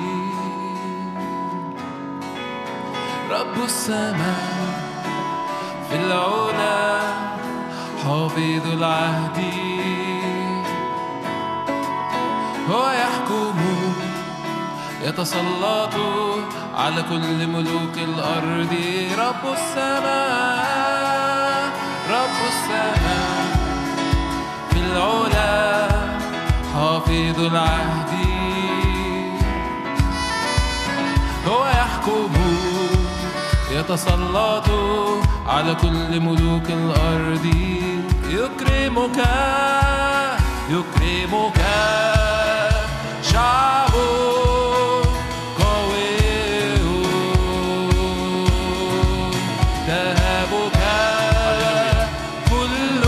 رب السماء في العلا حافظ العهد هو يحكم يتسلط على كل ملوك الأرض رب السماء رب السماء في العلا حافظ العهد هو يحكم يتسلط على كل ملوك الأرض يكرمك يكرمك شعب قوي تهابك كل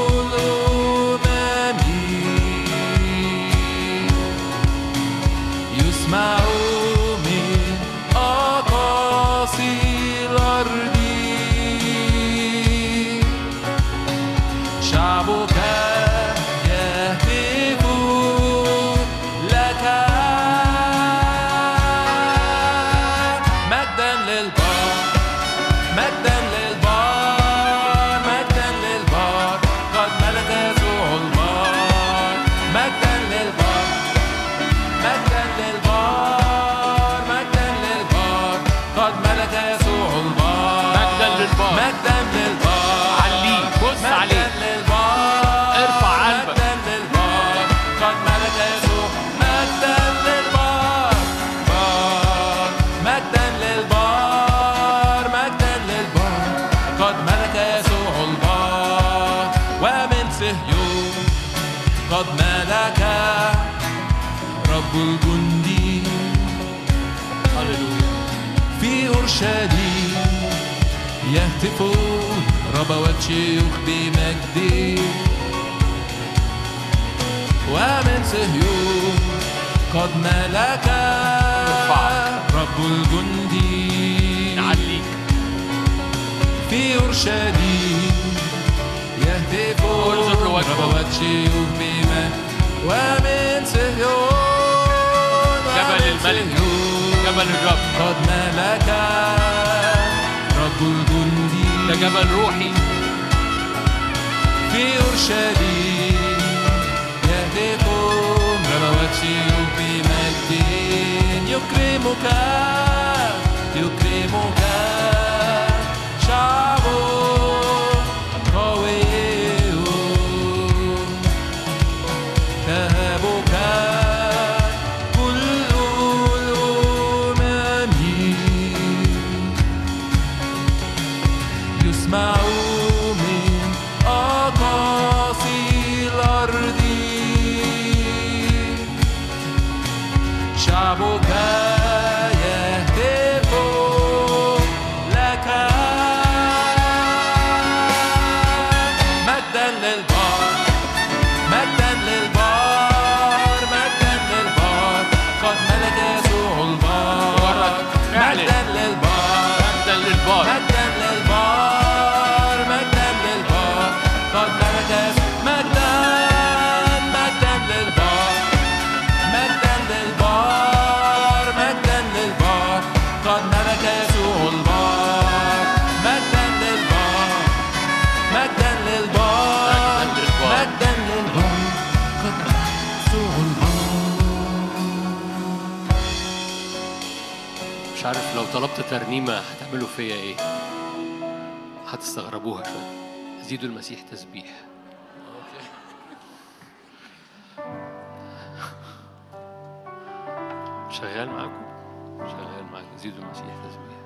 الأمم يسمع من أقاصي الأرض شعبك يهتف لك مجدا للبار مجدا للبار مجدا للبار قد ملك يسوع البار مجدا للبار مجدا للبار مجدا للبار قد ملك يسوع البار مجدا للبار. مجدا للبار عليه، بص مجداً عليه. للبار ارفع قلبك. مجدا للبار قد ملك يسوع مجدا للبار بار مجدا للبار مجدا للبار قد ملك يسوع البار ومن صهيون قد ملك رب الجند هللويا في أورشليم يهتفون ربوات شيوخ بمجد ومن صهيون قد ملك نرفعك. رب الجند نعليك في أورشليم يهتفون انظر لوجهه. ربوات شيوخ بمجد ومن صهيون جبل ومن الملك. صهيون جبل الرب قد ملك رب الجند ده جبل روحي في أورشليم يهتفون ربوات شيوخ بمجد يكرمك يكرمك شعب قوي تهابك كل الأمم يسمع من أقاصي الأرض شعبك يهتف لك مجدا للبار مجدا للبار مجدا للبار قد ملك يسوع البار اعلن. مجدا للبار مجدا للبار مجدا للبار مجدا للبار قد ملك مجدا مجدا للبار مجدا للبار مجدا للبار قد ملك يسوع البار مجدا للبار مجدا للبار مجداً للبار. مجدا للبار قد ملك يسوع البار مش عارف لو طلبت ترنيمة هتعملوا فيا ايه هتستغربوها شوية زيدوا المسيح تسبيح شغال معاكم شغال معاكم زيدوا المسيح تسبيح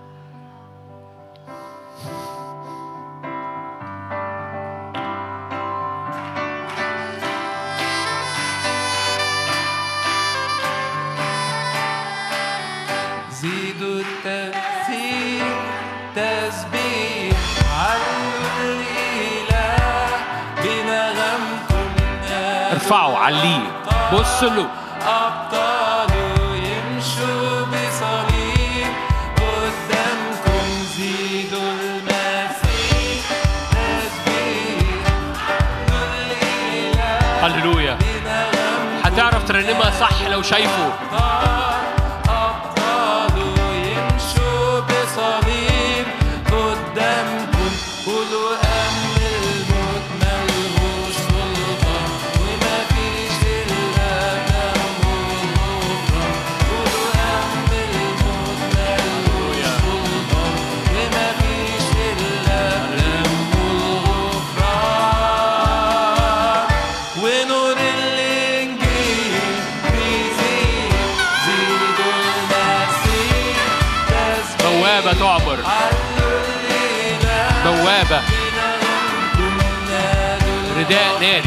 زيدوا التسبيح تسبيح علوا الإله بنغمكم ارفعوا عليه بص له أبطالوا يمشوا بصليب قدامكم زيدوا المسيح تسبيح علوا الإله هللويا بنغمكم هتعرف ترنمها صح لو شايفه أبطالوا يمشوا بصليب قدامكم قولوا أمن الموت ملهوش سلطان وما فيش إلا دم الغفران قولوا أمن الموت ملهوش سلطان وما فيش إلا دم الغفران ونور الإنجيل بيزيد زيدوا المسيح تسبيح بوابة تعبر علوا الإله بوابة بنغمكم نادوا رداء ناري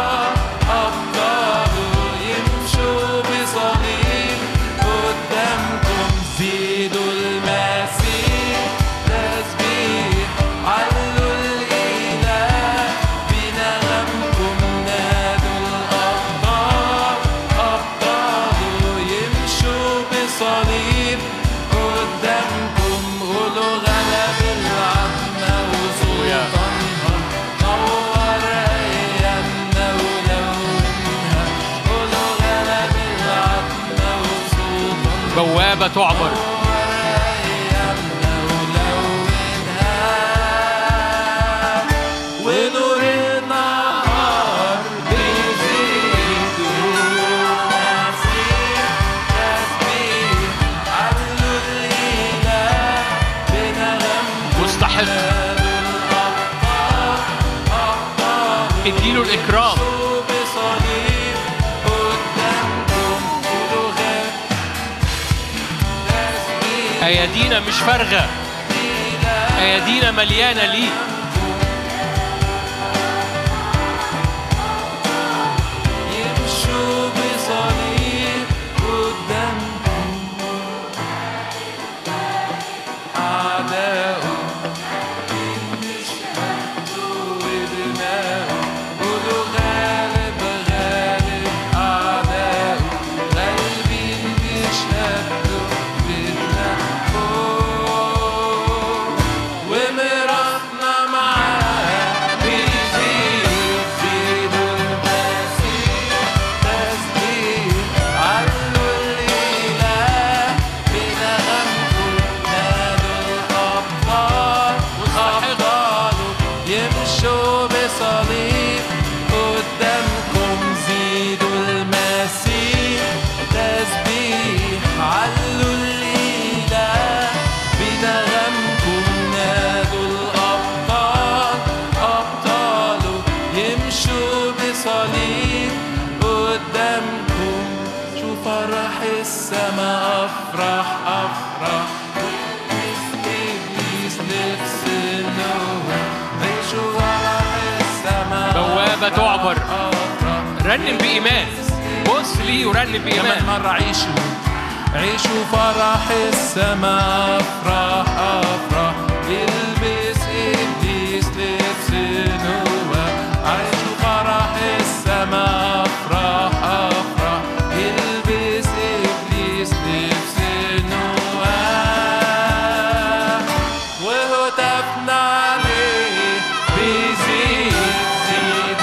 أبطالوا يمشوا بصليب قدامكم زيدوا المسيح تسبيح علوا الإله بنغمكم نادوا الأبطال أبطالوا يمشوا بصليب قدامكم قولوا غلب العتمة وسلطانها نور أيامنا ولونها قولوا غلب العتمة وسلطانها بوابة تعبر ونور النهار بيزيد المسيح تسبيح علوا الإله بنغم مستحق الأبطال أبطال اديله الإكرام بصليب قدامكم قولوا غير تسبيح أيادينا مش فارغة أيادينا مليانة ليه يمشوا بصليب قدامكم أعداؤه يشهدوا بدماءه قولوا غالب غالب أعداؤه غالبين بيشهدوا بدماءه وميراثنا السماء أفرح أفرح إبليس نفس النوم عيشوا فرح السماء بوابة تعبر. أفرح رنم بإيمان بص لي ورنم كمان بإيمان مرة عيشوا عيشوا فرح السماء أفرح أفرح يلبس إبليس لبس نوى عيشوا فرح السماء أفرح أفرح يلبس إبليس لبس نوى وهتفنا عليه بيزيد زيد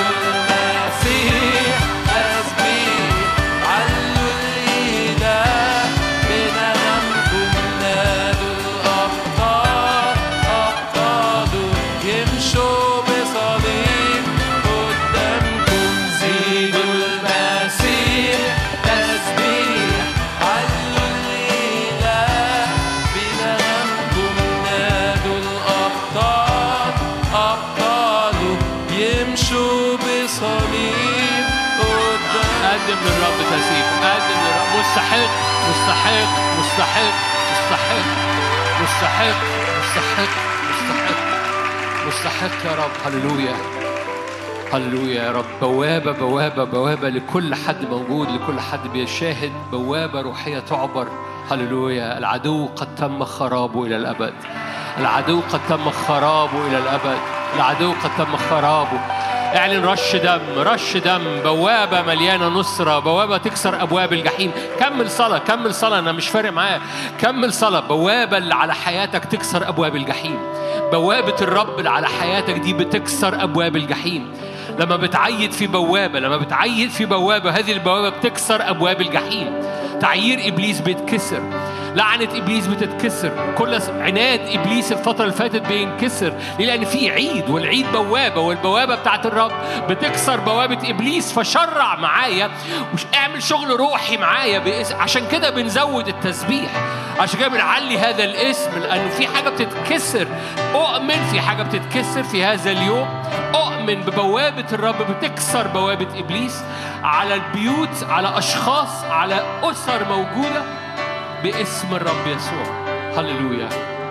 المسيح تسبيح علوا الإله بنغمكم نادوا الأبطال أبطاله يمشوا بصليب قدامكم زيدوا المسيح تسبيح علوا الإله بنغمكم نادوا الأبطال أبطاله يمشوا بصليب قدام قدم للرب تسيب قدم للرب مستحق مستحق مستحق مستحق مستحق مستحق مستحق مستحق يا رب هللويا هللويا يا رب بوابة بوابة بوابة لكل حد موجود لكل حد بيشاهد بوابة روحية تعبر هللويا العدو قد تم خرابه إلى الأبد العدو قد تم خرابه إلى الأبد العدو قد تم خرابه اعلن رش دم رش دم بوابة مليانة نصرة بوابة تكسر أبواب الجحيم كمل صلاة كمل صلاة أنا مش فارق معايا كمل صلاة بوابة اللي على حياتك تكسر أبواب الجحيم بوابة الرب اللي على حياتك دي بتكسر أبواب الجحيم لما بتعيد في بوابة لما بتعيد في بوابة هذه البوابة بتكسر أبواب الجحيم تعيير إبليس بيتكسر لعنة إبليس بتتكسر كل عناد إبليس الفترة اللي فاتت بينكسر ليه؟ لأن في عيد والعيد بوابة والبوابة بتاعت الرب بتكسر بوابة إبليس فشرع معايا وش اعمل شغل روحي معايا باسم عشان كده بنزود التسبيح عشان كده بنعلي هذا الاسم لأنه في حاجة بتتكسر أؤمن في حاجة بتتكسر في هذا اليوم أؤمن ببوابة الرب بتكسر بوابة إبليس على البيوت على أشخاص على أسر موجودة باسم الرب يسوع هللويا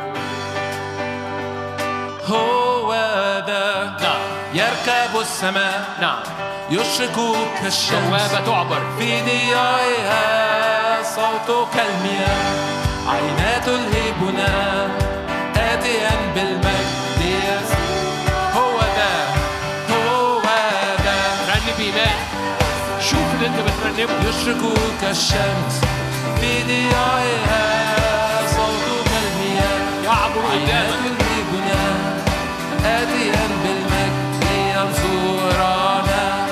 هو ذا نعم يركب السماء نعم يشرق كالشمس بوابة تعبر في ضيائها صوت كالمياه عينات الهبنا آتيا بالمجد يسوع. هو ذا هو ذا رن بإيمان شوف اللي انت بترنمه يشرق كالشمس في ضيائها صوت كالمياه يعبر عينات قدامك الهبنا آتيا بالمجد ينصرنا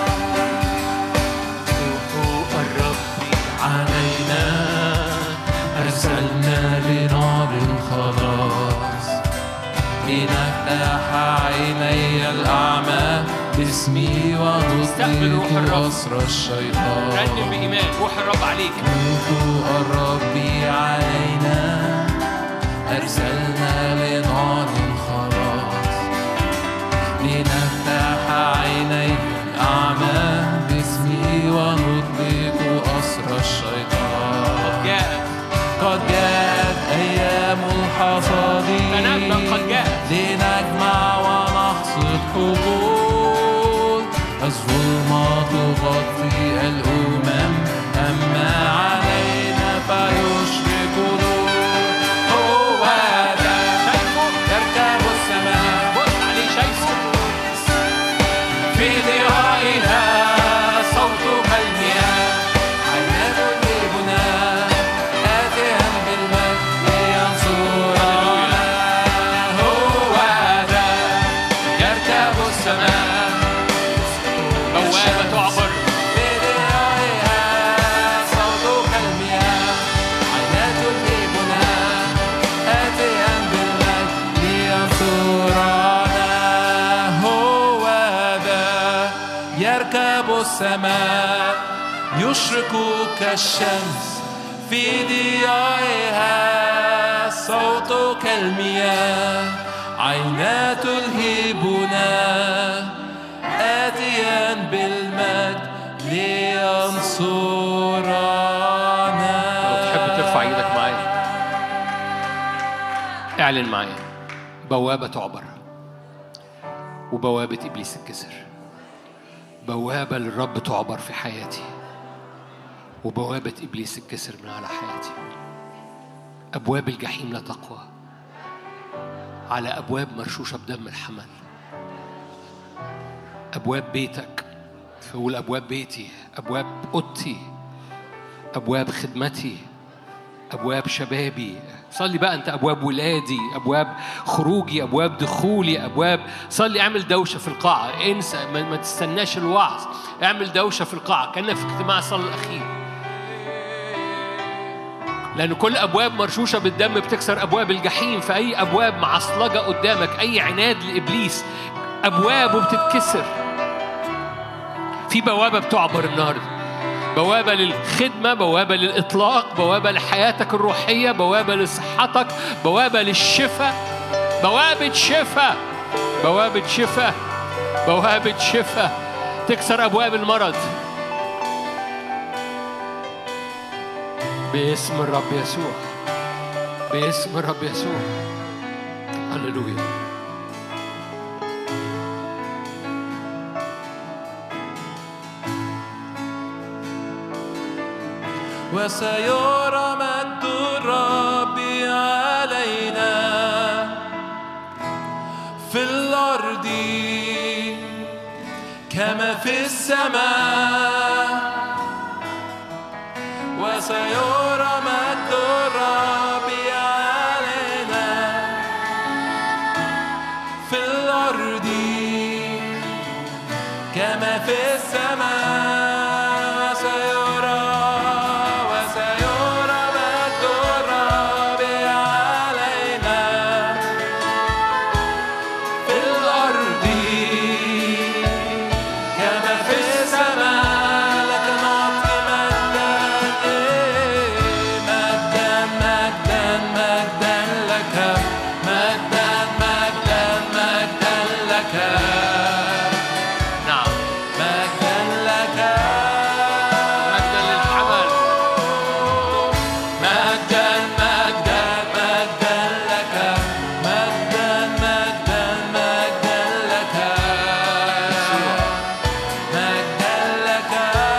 روح الرب علينا أرسلنا لنار الخلاص لنفتح عيني الأعمى باسمي استقبل روح ونطلق الرب. أسر الشيطان رنم بإيمان روح الرب عليك روح الرب علينا أرسلنا لنار الخلاص لنفتح عيني الأعمى باسمي ونطلق أسر الشيطان جاءت قد جاءت أيام الحصاد تنبأ قد جاءت. لنجمع ونحصد حقول الظلمة تغطي الأمم أما علينا فيشرق نور هو ذا يركب السماء بص عليه شايفه في ذراعها صوت كالمياه عينات الهبنا آتيا بالمجد ينصرنا هو ذا يركب السماء بوابة تعبر في ذراعها صوت كالمياه عينات الهبنا آتيا بالمجد ينصرنا هو ذا يركب السماء يشرق كالشمس في ضيائها صوت كالمياه عينات الهبنا آتيا بالمجد لو تحب لينصرنا اعلن معايا بوابة تعبر وبوابة إبليس الكسر بوابة للرب تعبر في حياتي وبوابة إبليس الكسر من على حياتي أبواب الجحيم لا تقوى على أبواب مرشوشة بدم الحمل أبواب بيتك فقول أبواب بيتي أبواب أوضتي أبواب خدمتي أبواب شبابي صلي بقى أنت أبواب ولادي أبواب خروجي أبواب دخولي أبواب صلي اعمل دوشة في القاعة انسى ما, ما تستناش الوعظ اعمل دوشة في القاعة كأنك في اجتماع الصلاة الأخير لأن كل أبواب مرشوشة بالدم بتكسر أبواب الجحيم فأي أبواب معصلجة قدامك أي عناد لإبليس أبوابه بتتكسر في بوابة بتعبر النهارده بوابة للخدمة بوابة للإطلاق بوابة لحياتك الروحية بوابة لصحتك بوابة للشفاء بوابة شفاء بوابة شفاء بوابة شفاء تكسر أبواب المرض باسم الرب يسوع باسم الرب يسوع هللويا وسيرى مجد الرب علينا في الأرض كما في السماء وسيرى مجد الرب علينا في الأرض كما في السماء وسيرى وسيرى مجد الرب علينا في الأرض كما في السماء لك نعطي مجدا مجدا مجدا مجدا لك مجدا مجدا مجدا لك نعم مجدا لك مجدا للحمل مجدا مجدا مجدا لك مجدا مجدا مجدا لك مجدا لك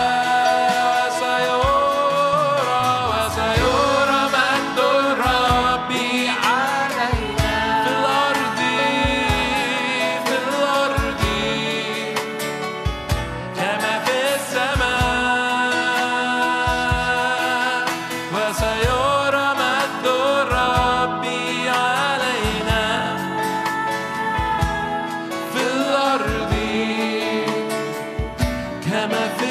وسيرى وسيرى مجد الرب علينا في الأرض في الأرض كما في السماء وسيرى مجد الرب علينا في الأرض كما في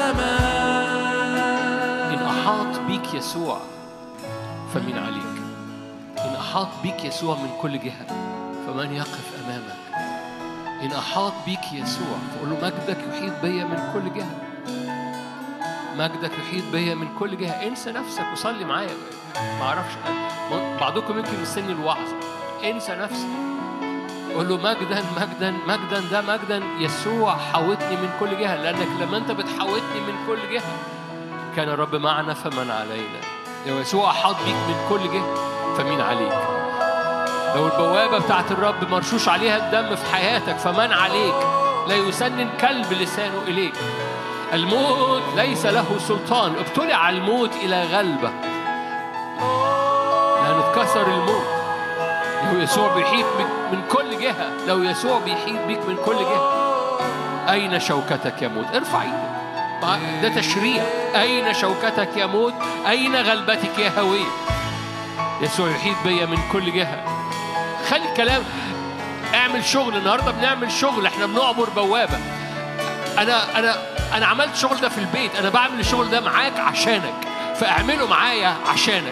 السماء إن أحاط بيك يسوع فمن عليك إن أحاط بيك يسوع من كل جهة فمن يقف أمامك إن أحاط بيك يسوع فقول له مجدك يحيط بيا من كل جهة مجدك يحيط بيا من كل جهة انسى نفسك وصلي معايا ما أعرفش ما- بعضكم يمكن مستني الوعظ انسى نفسك قول له مجدا مجدا مجدا ده مجدا يسوع حاوطني من كل جهة لأنك لما أنت بتحاوطني من كل جهة كان الرب معنا فمن علينا لو يسوع أحاط بيك من كل جهة فمين عليك لو البوابة بتاعت الرب مرشوش عليها الدم في حياتك فمن عليك لا يسنن كلب لسانه إليك الموت ليس له سلطان ابتلع الموت إلى غلبة لأنه اتكسر الموت لو يسوع بيحيط بك من كل جهة لو يسوع بيحيط بيك من كل جهة أين شوكتك يا موت ارفع ايدك مع- ده تشريع أين شوكتك يا موت أين غلبتك يا هوية يسوع يحيط بيا من كل جهة خلي الكلام اعمل شغل النهارده بنعمل شغل احنا بنعبر بوابة أنا أنا أنا عملت الشغل ده في البيت أنا بعمل الشغل ده معاك عشانك فاعمله معايا عشانك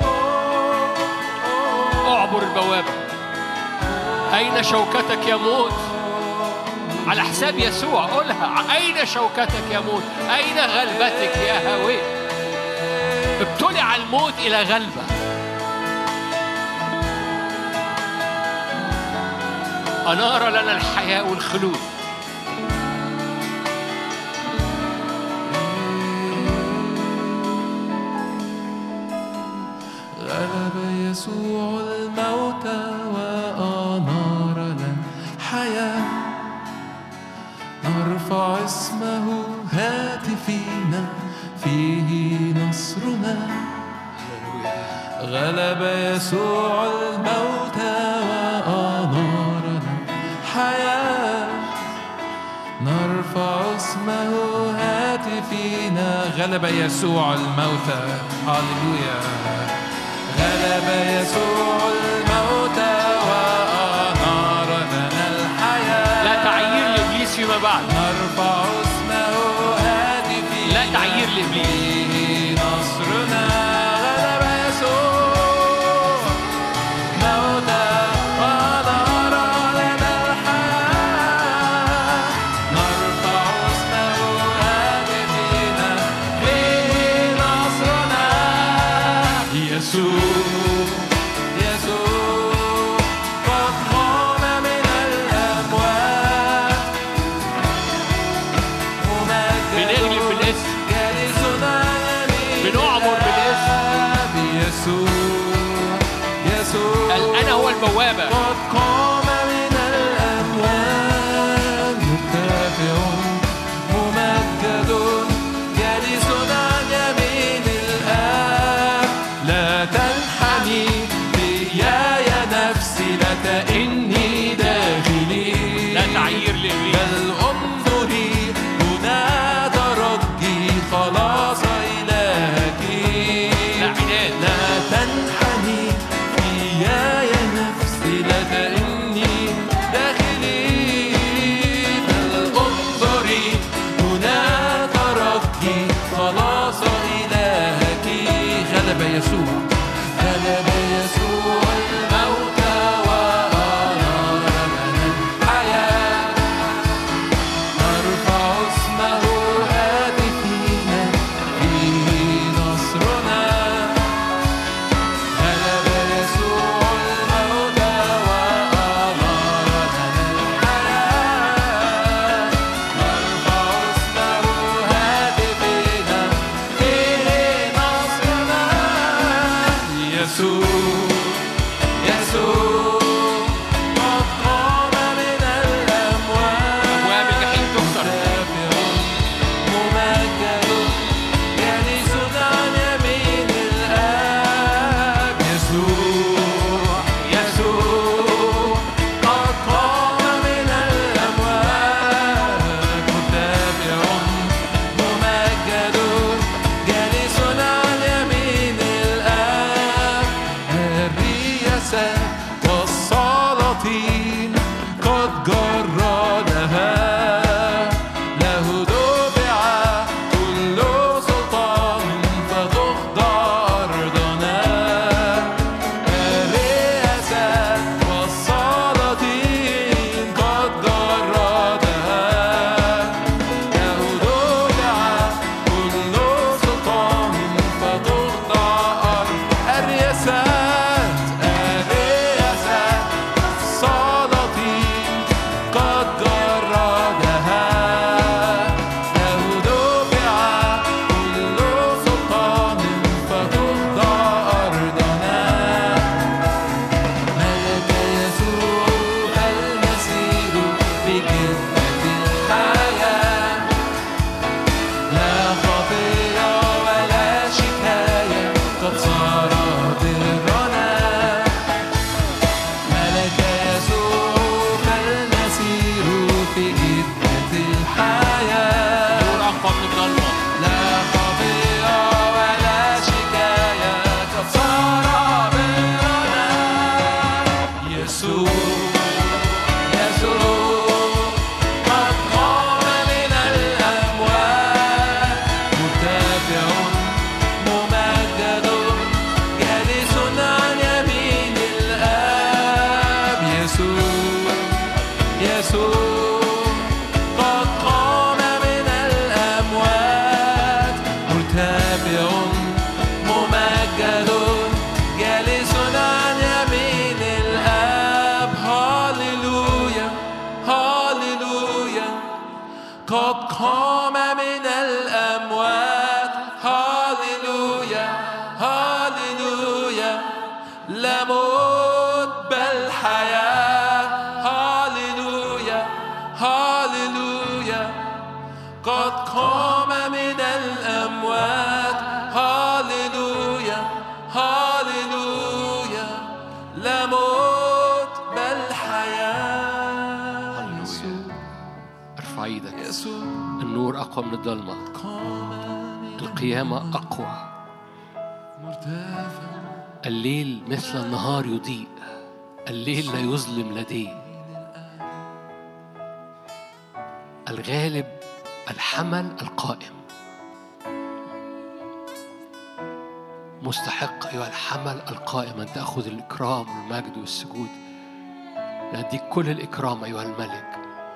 اعبر البوابة أين شوكتك يا موت على حساب يسوع قولها أين شوكتك يا موت أين غلبتك يا هوي ابتلع الموت إلى غلبة أنار لنا الحياة والخلود غلب يسوع الموت وأنار لنا الحياة نرفع اسمه هاتفينا فيه نصرنا غلب يسوع الموت وأنار لنا الحياة نرفع اسمه هاتفينا غلب يسوع الموت هللويا غلب يسوع الموت وأنار لنا الحياة لا تعيير لابليس فيما بعد نرفع اسمه هاتفينا لا تعيير لابليس فيه نصرنا غلب يسوع موتى ونار لنا الحياة نرفع اسمه هاتفينا فيه نصرنا يسوع يسوع قد قام من الأموات بنغلب بالاسم جالسنا يمين بنعبر بالاسم. الآب يسوع يسوع قال انا هو البوابه قد قام من الأموات مرتفع ممجد جالس عن يمين الآب لا تنحني بيا يا نفسي لا تئني داخلي لا تعيير لابليس بل انظري هنا ترجي خلاص إلهك لا عناد لا تنحني فيا يا نفسي لا تئني داخلي بل انظري هنا ترجي خلاص إلهك غلب يسوع غلب يسوع الموت وأنار لنا الحياة نرفع اسمه هاتفينا فيه نصرنا غلب يسوع الموت وأنار لنا الحياة نرفع اسمه هاتفينا فيه نصرنا يسوع يسوع قد قام من الأموات ابواب الجحيم تكسر مرتفع ممجد جالس عن يمين الآب يسوع يسوع قد قام من الأموات مرتفع ممجد جالس عن يمين الآب الرياسة والسلاطين قد جردها له دفع كل سلطان فتخضع أرضنا الرياسة والسلاطين قد جردها له دفع كل سلطان فتخضع أرض الرياسات الرياسات السلاطين قد جردها له دفع كل سلطان فتخضع أرضنا ملك يسوع المسير بجنة الحياة لا خطية ولا شكاية قد صار برنا ملك يسوع المسير في جنة الحياة نور اقوى من الضلمه لا خطيئة ولا شكاية قد صار برنا يسوع يسوع قد قام من الأموات مرتفع ممجد جالس عن يمين الآب يسوع يسوع قد قام من الأموات مرتفع ممجد جالس عن يمين الآب هاليلويا هاليلويا قد قام من الأموات هاليلويا هاليلويا أقوى من الضلمة القيامة أقوى الليل مثل النهار يضيء الليل لا يظلم لديه الغالب الحمل القائم مستحق أيها الحمل القائم أن تأخذ الإكرام والمجد والسجود نديك كل الإكرام أيها الملك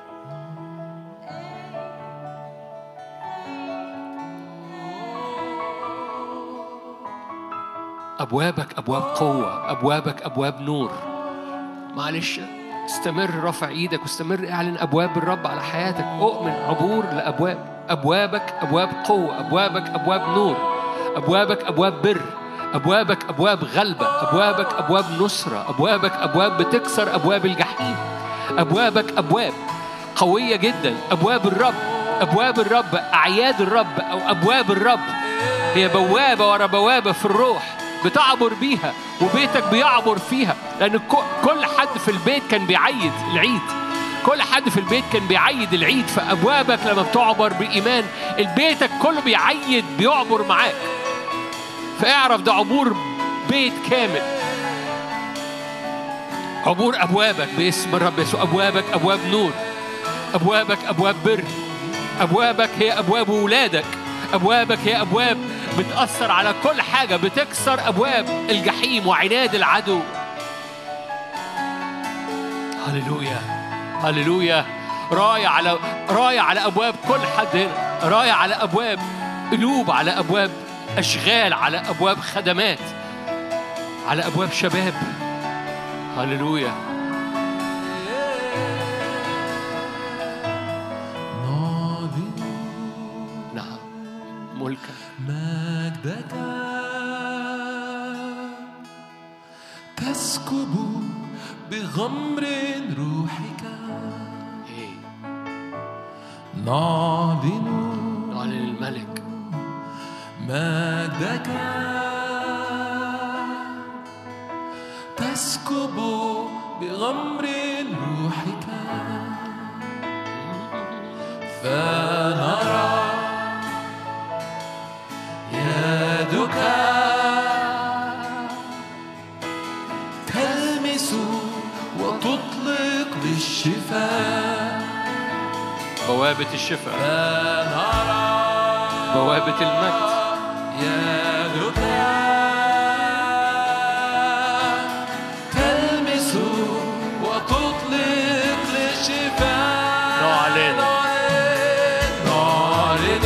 أبوابك أبواب قوة أبوابك أبواب نور معلش استمر رفع ايدك واستمر اعلن ابواب الرب على حياتك اؤمن عبور لابواب ابوابك ابواب قوه ابوابك ابواب نور ابوابك ابواب بر ابوابك ابواب غلبه ابوابك ابواب نصره ابوابك ابواب بتكسر ابواب الجحيم ابوابك ابواب قويه جدا ابواب الرب ابواب الرب اعياد الرب او ابواب الرب هي بوابه ورا بوابه في الروح بتعبر بيها وبيتك بيعبر فيها لان ك- كل حد في البيت كان بيعيد العيد كل حد في البيت كان بيعيد العيد فابوابك لما بتعبر بايمان البيتك كله بيعيد بيعبر معاك فاعرف ده عبور بيت كامل عبور ابوابك باسم الرب يسوع ابوابك ابواب نور ابوابك ابواب بر ابوابك هي ابواب ولادك ابوابك هي ابواب بتاثر على كل حاجه بتكسر ابواب الجحيم وعناد العدو هللويا هللويا راية على راية على ابواب كل حد هنا راية على ابواب قلوب على ابواب اشغال على ابواب خدمات على ابواب شباب هللويا نعم ملكا مجدك تسكب بغمر روحك إيه. نعلن نعلن الملك مجدك تسكب بغمر روحك فنرى يدك تلمس وتطلق للشفاء بوابة الشفاء فنرى بوابة المجد يدك تلمس وتطلق للشفاء نعلن. نعلن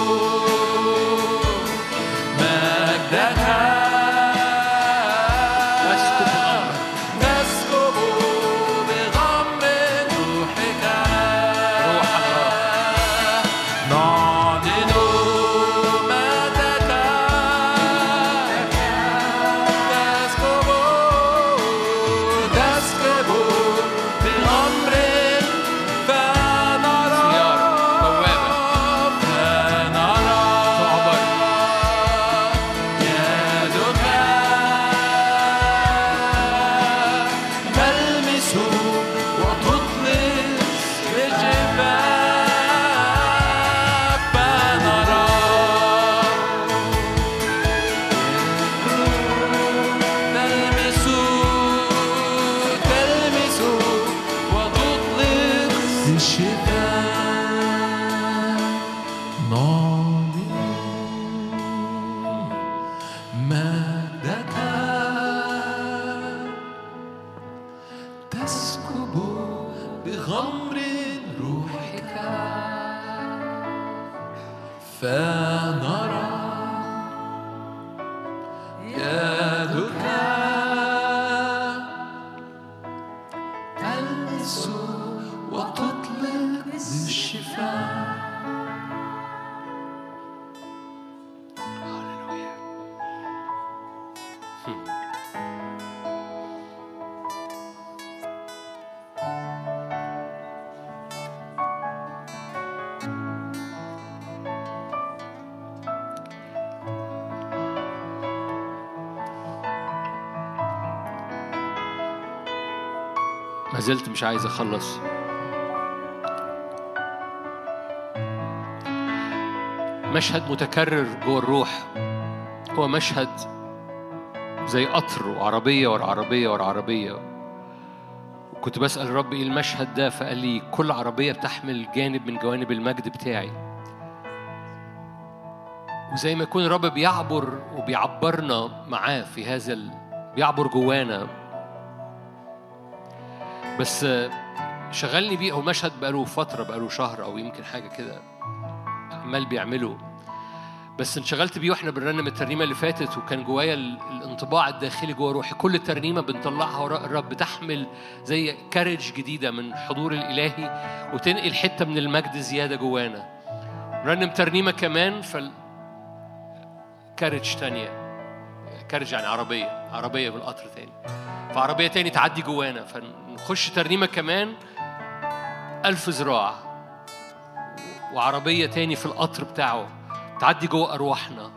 مجدك أسكب الأمر نسكب بغم روحك روح الله نعلن مجدك تسكب تسكب بأمر فنرى زيارة بوابة فنرى تعبر يدك تلمس وتطلق للجبال فنرى تلمس تلمس وتطلق للشفاء نعلن مجدك تسكب بغمر روحك فنرى يدك تلمس وتطلق للشفاء هللويا ما زلت مش عايز اخلص مشهد متكرر جوه الروح هو مشهد زي قطر وعربية ورا عربية ورا عربية كنت بسأل الرب إيه المشهد ده فقال لي كل عربية بتحمل جانب من جوانب المجد بتاعي وزي ما يكون الرب بيعبر وبيعبرنا معاه في هذا ال... بيعبر جوانا بس شغلني بيه هو مشهد بقاله فترة بقاله شهر أو يمكن حاجة كده عمال بيعمله بس انشغلت بيه واحنا بنرنم الترنيمه اللي فاتت وكان جوايا ال- الانطباع الداخلي جوا روحي كل ترنيمه بنطلعها وراء الرب تحمل زي كارج جديده من حضور الالهي وتنقل حته من المجد زياده جوانا نرنم ترنيمه كمان فال كارج تانية كارج يعني عربيه عربيه بالقطر تاني فعربيه تاني تعدي جوانا فنخش ترنيمه كمان ألف ذراع وعربية تاني في القطر بتاعه تعدي جوه أرواحنا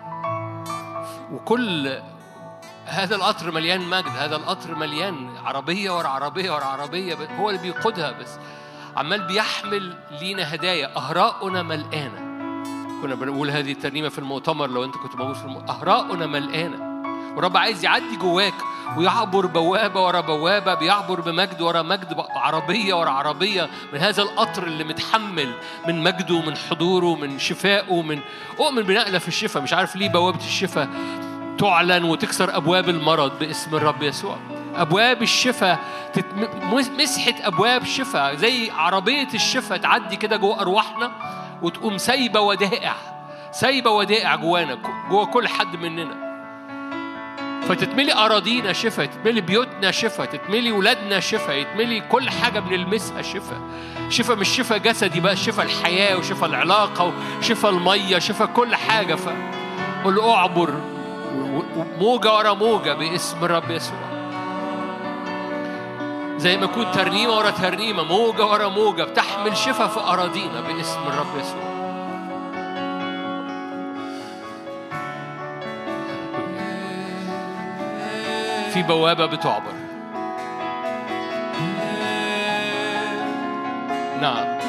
وكل هذا القطر مليان مجد هذا القطر مليان عربية ورا عربية ورا عربية هو اللي بيقودها بس عمال بيحمل لينا هدايا أهراؤنا ملقانة كنا بنقول هذه الترنيمة في المؤتمر لو أنت كنت موجود في المؤتمر أهراؤنا ملقانة ورب عايز يعدي جواك ويعبر بوابة ورا بوابة بيعبر بمجد ورا مجد عربية ورا عربية من هذا القطر اللي متحمل من مجده من حضوره من شفائه من أؤمن بنقلة في الشفاء مش عارف ليه بوابة الشفاء تعلن وتكسر أبواب المرض باسم الرب يسوع أبواب الشفاء تتم... مسحت أبواب شفاء زي عربية الشفاء تعدي كده جوه أرواحنا وتقوم سايبة ودائع سايبة ودائع جوانا جوه كل حد مننا فتتملي أراضينا شفاء تتملي بيوتنا شفاء تتملي ولادنا شفاء يتملي كل حاجة بنلمسها شفاء شفاء مش شفاء جسدي بقى شفاء الحياة وشفاء العلاقة وشفاء المية شفاء كل حاجة فقل أعبر موجة ورا موجة باسم الرب يسوع زي ما يكون ترنيمة ورا ترنيمة موجة ورا موجة بتحمل شفاء في أراضينا باسم الرب يسوع في بوابة بتعبر نعم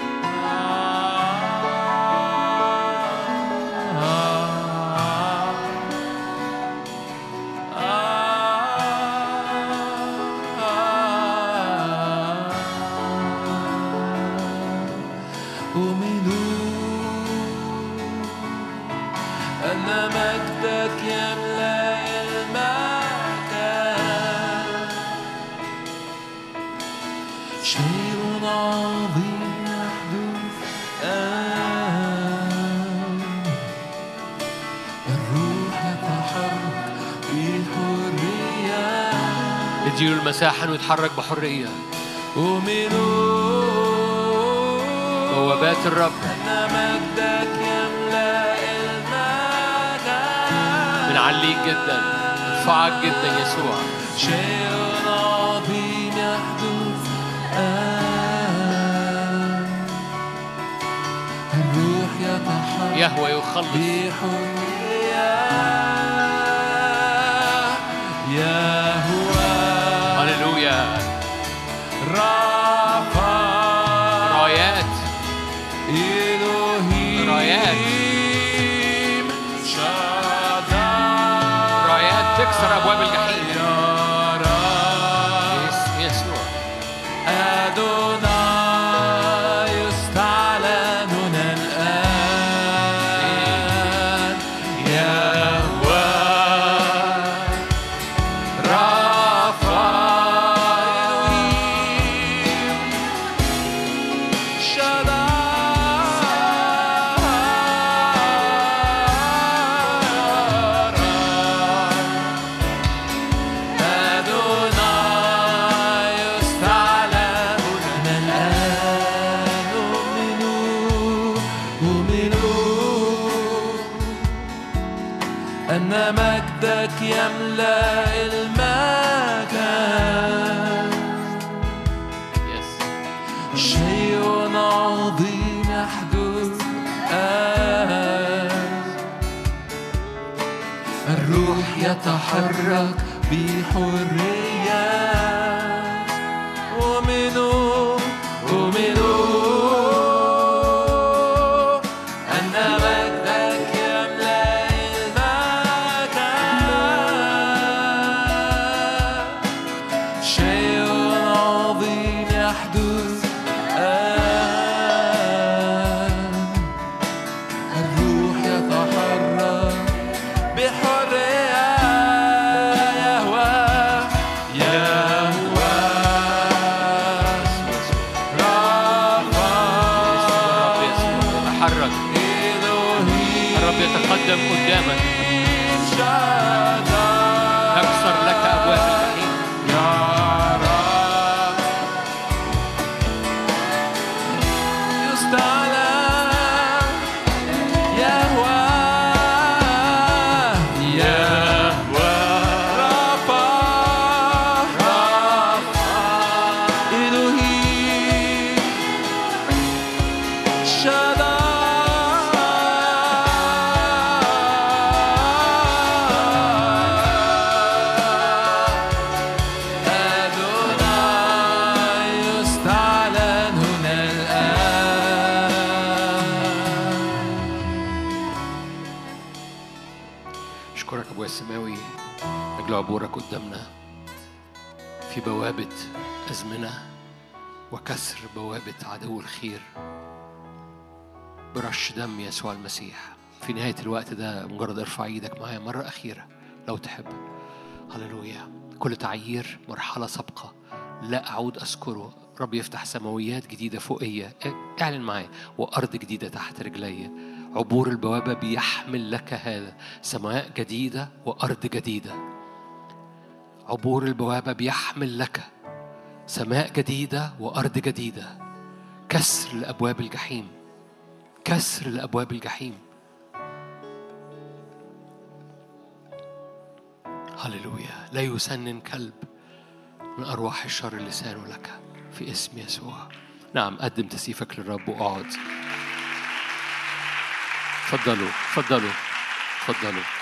أن مجدك يملأ المكان شيء عظيم يحدث الآن الروح يتحرك بحرية اديله المساحة انه يتحرك بحرية أؤمنون بوابات الرب أن مجدك يملأ المكان بنعليك جدا نرفعك جدا يسوع شيء عظيم يحدث الآن الروح يتحرك يهوى يخلص بحرية يهوى هللويا رافع رايات إلهي رايات. شاداي رايات تكسر ابواب الجحيم يرى باسم يسوع أدوناي يستعلن الآن يهوى أن مجدك يملأ المكان يس شيء عظيم يحدث الآن الروح يتحرك بحرية أؤمنوا أؤمنوا أن يسلم قدامك يكسر لك أبواب الجحيم يستعلن هنا الآن أشكرك أبويا السماوي أجل عبورك قدامنا في بوابة أزمنة وكسر بوابة عدو الخير برش دم يسوع المسيح في نهاية الوقت ده مجرد ارفع ايدك معايا مرة أخيرة لو تحب هللويا كل تعيير مرحلة سابقة لا أعود أذكره رب يفتح سماويات جديدة فوقية اعلن معايا وأرض جديدة تحت رجلي عبور البوابة بيحمل لك هذا سماء جديدة وأرض جديدة عبور البوابة بيحمل لك سماء جديدة وأرض جديدة كسر لأبواب الجحيم كسر لأبواب الجحيم هللويا لا يسنن كلب من أرواح الشر لسانه لك في اسم يسوع نعم قدم تسيفك للرب واقعد تفضلوا تفضلوا تفضلوا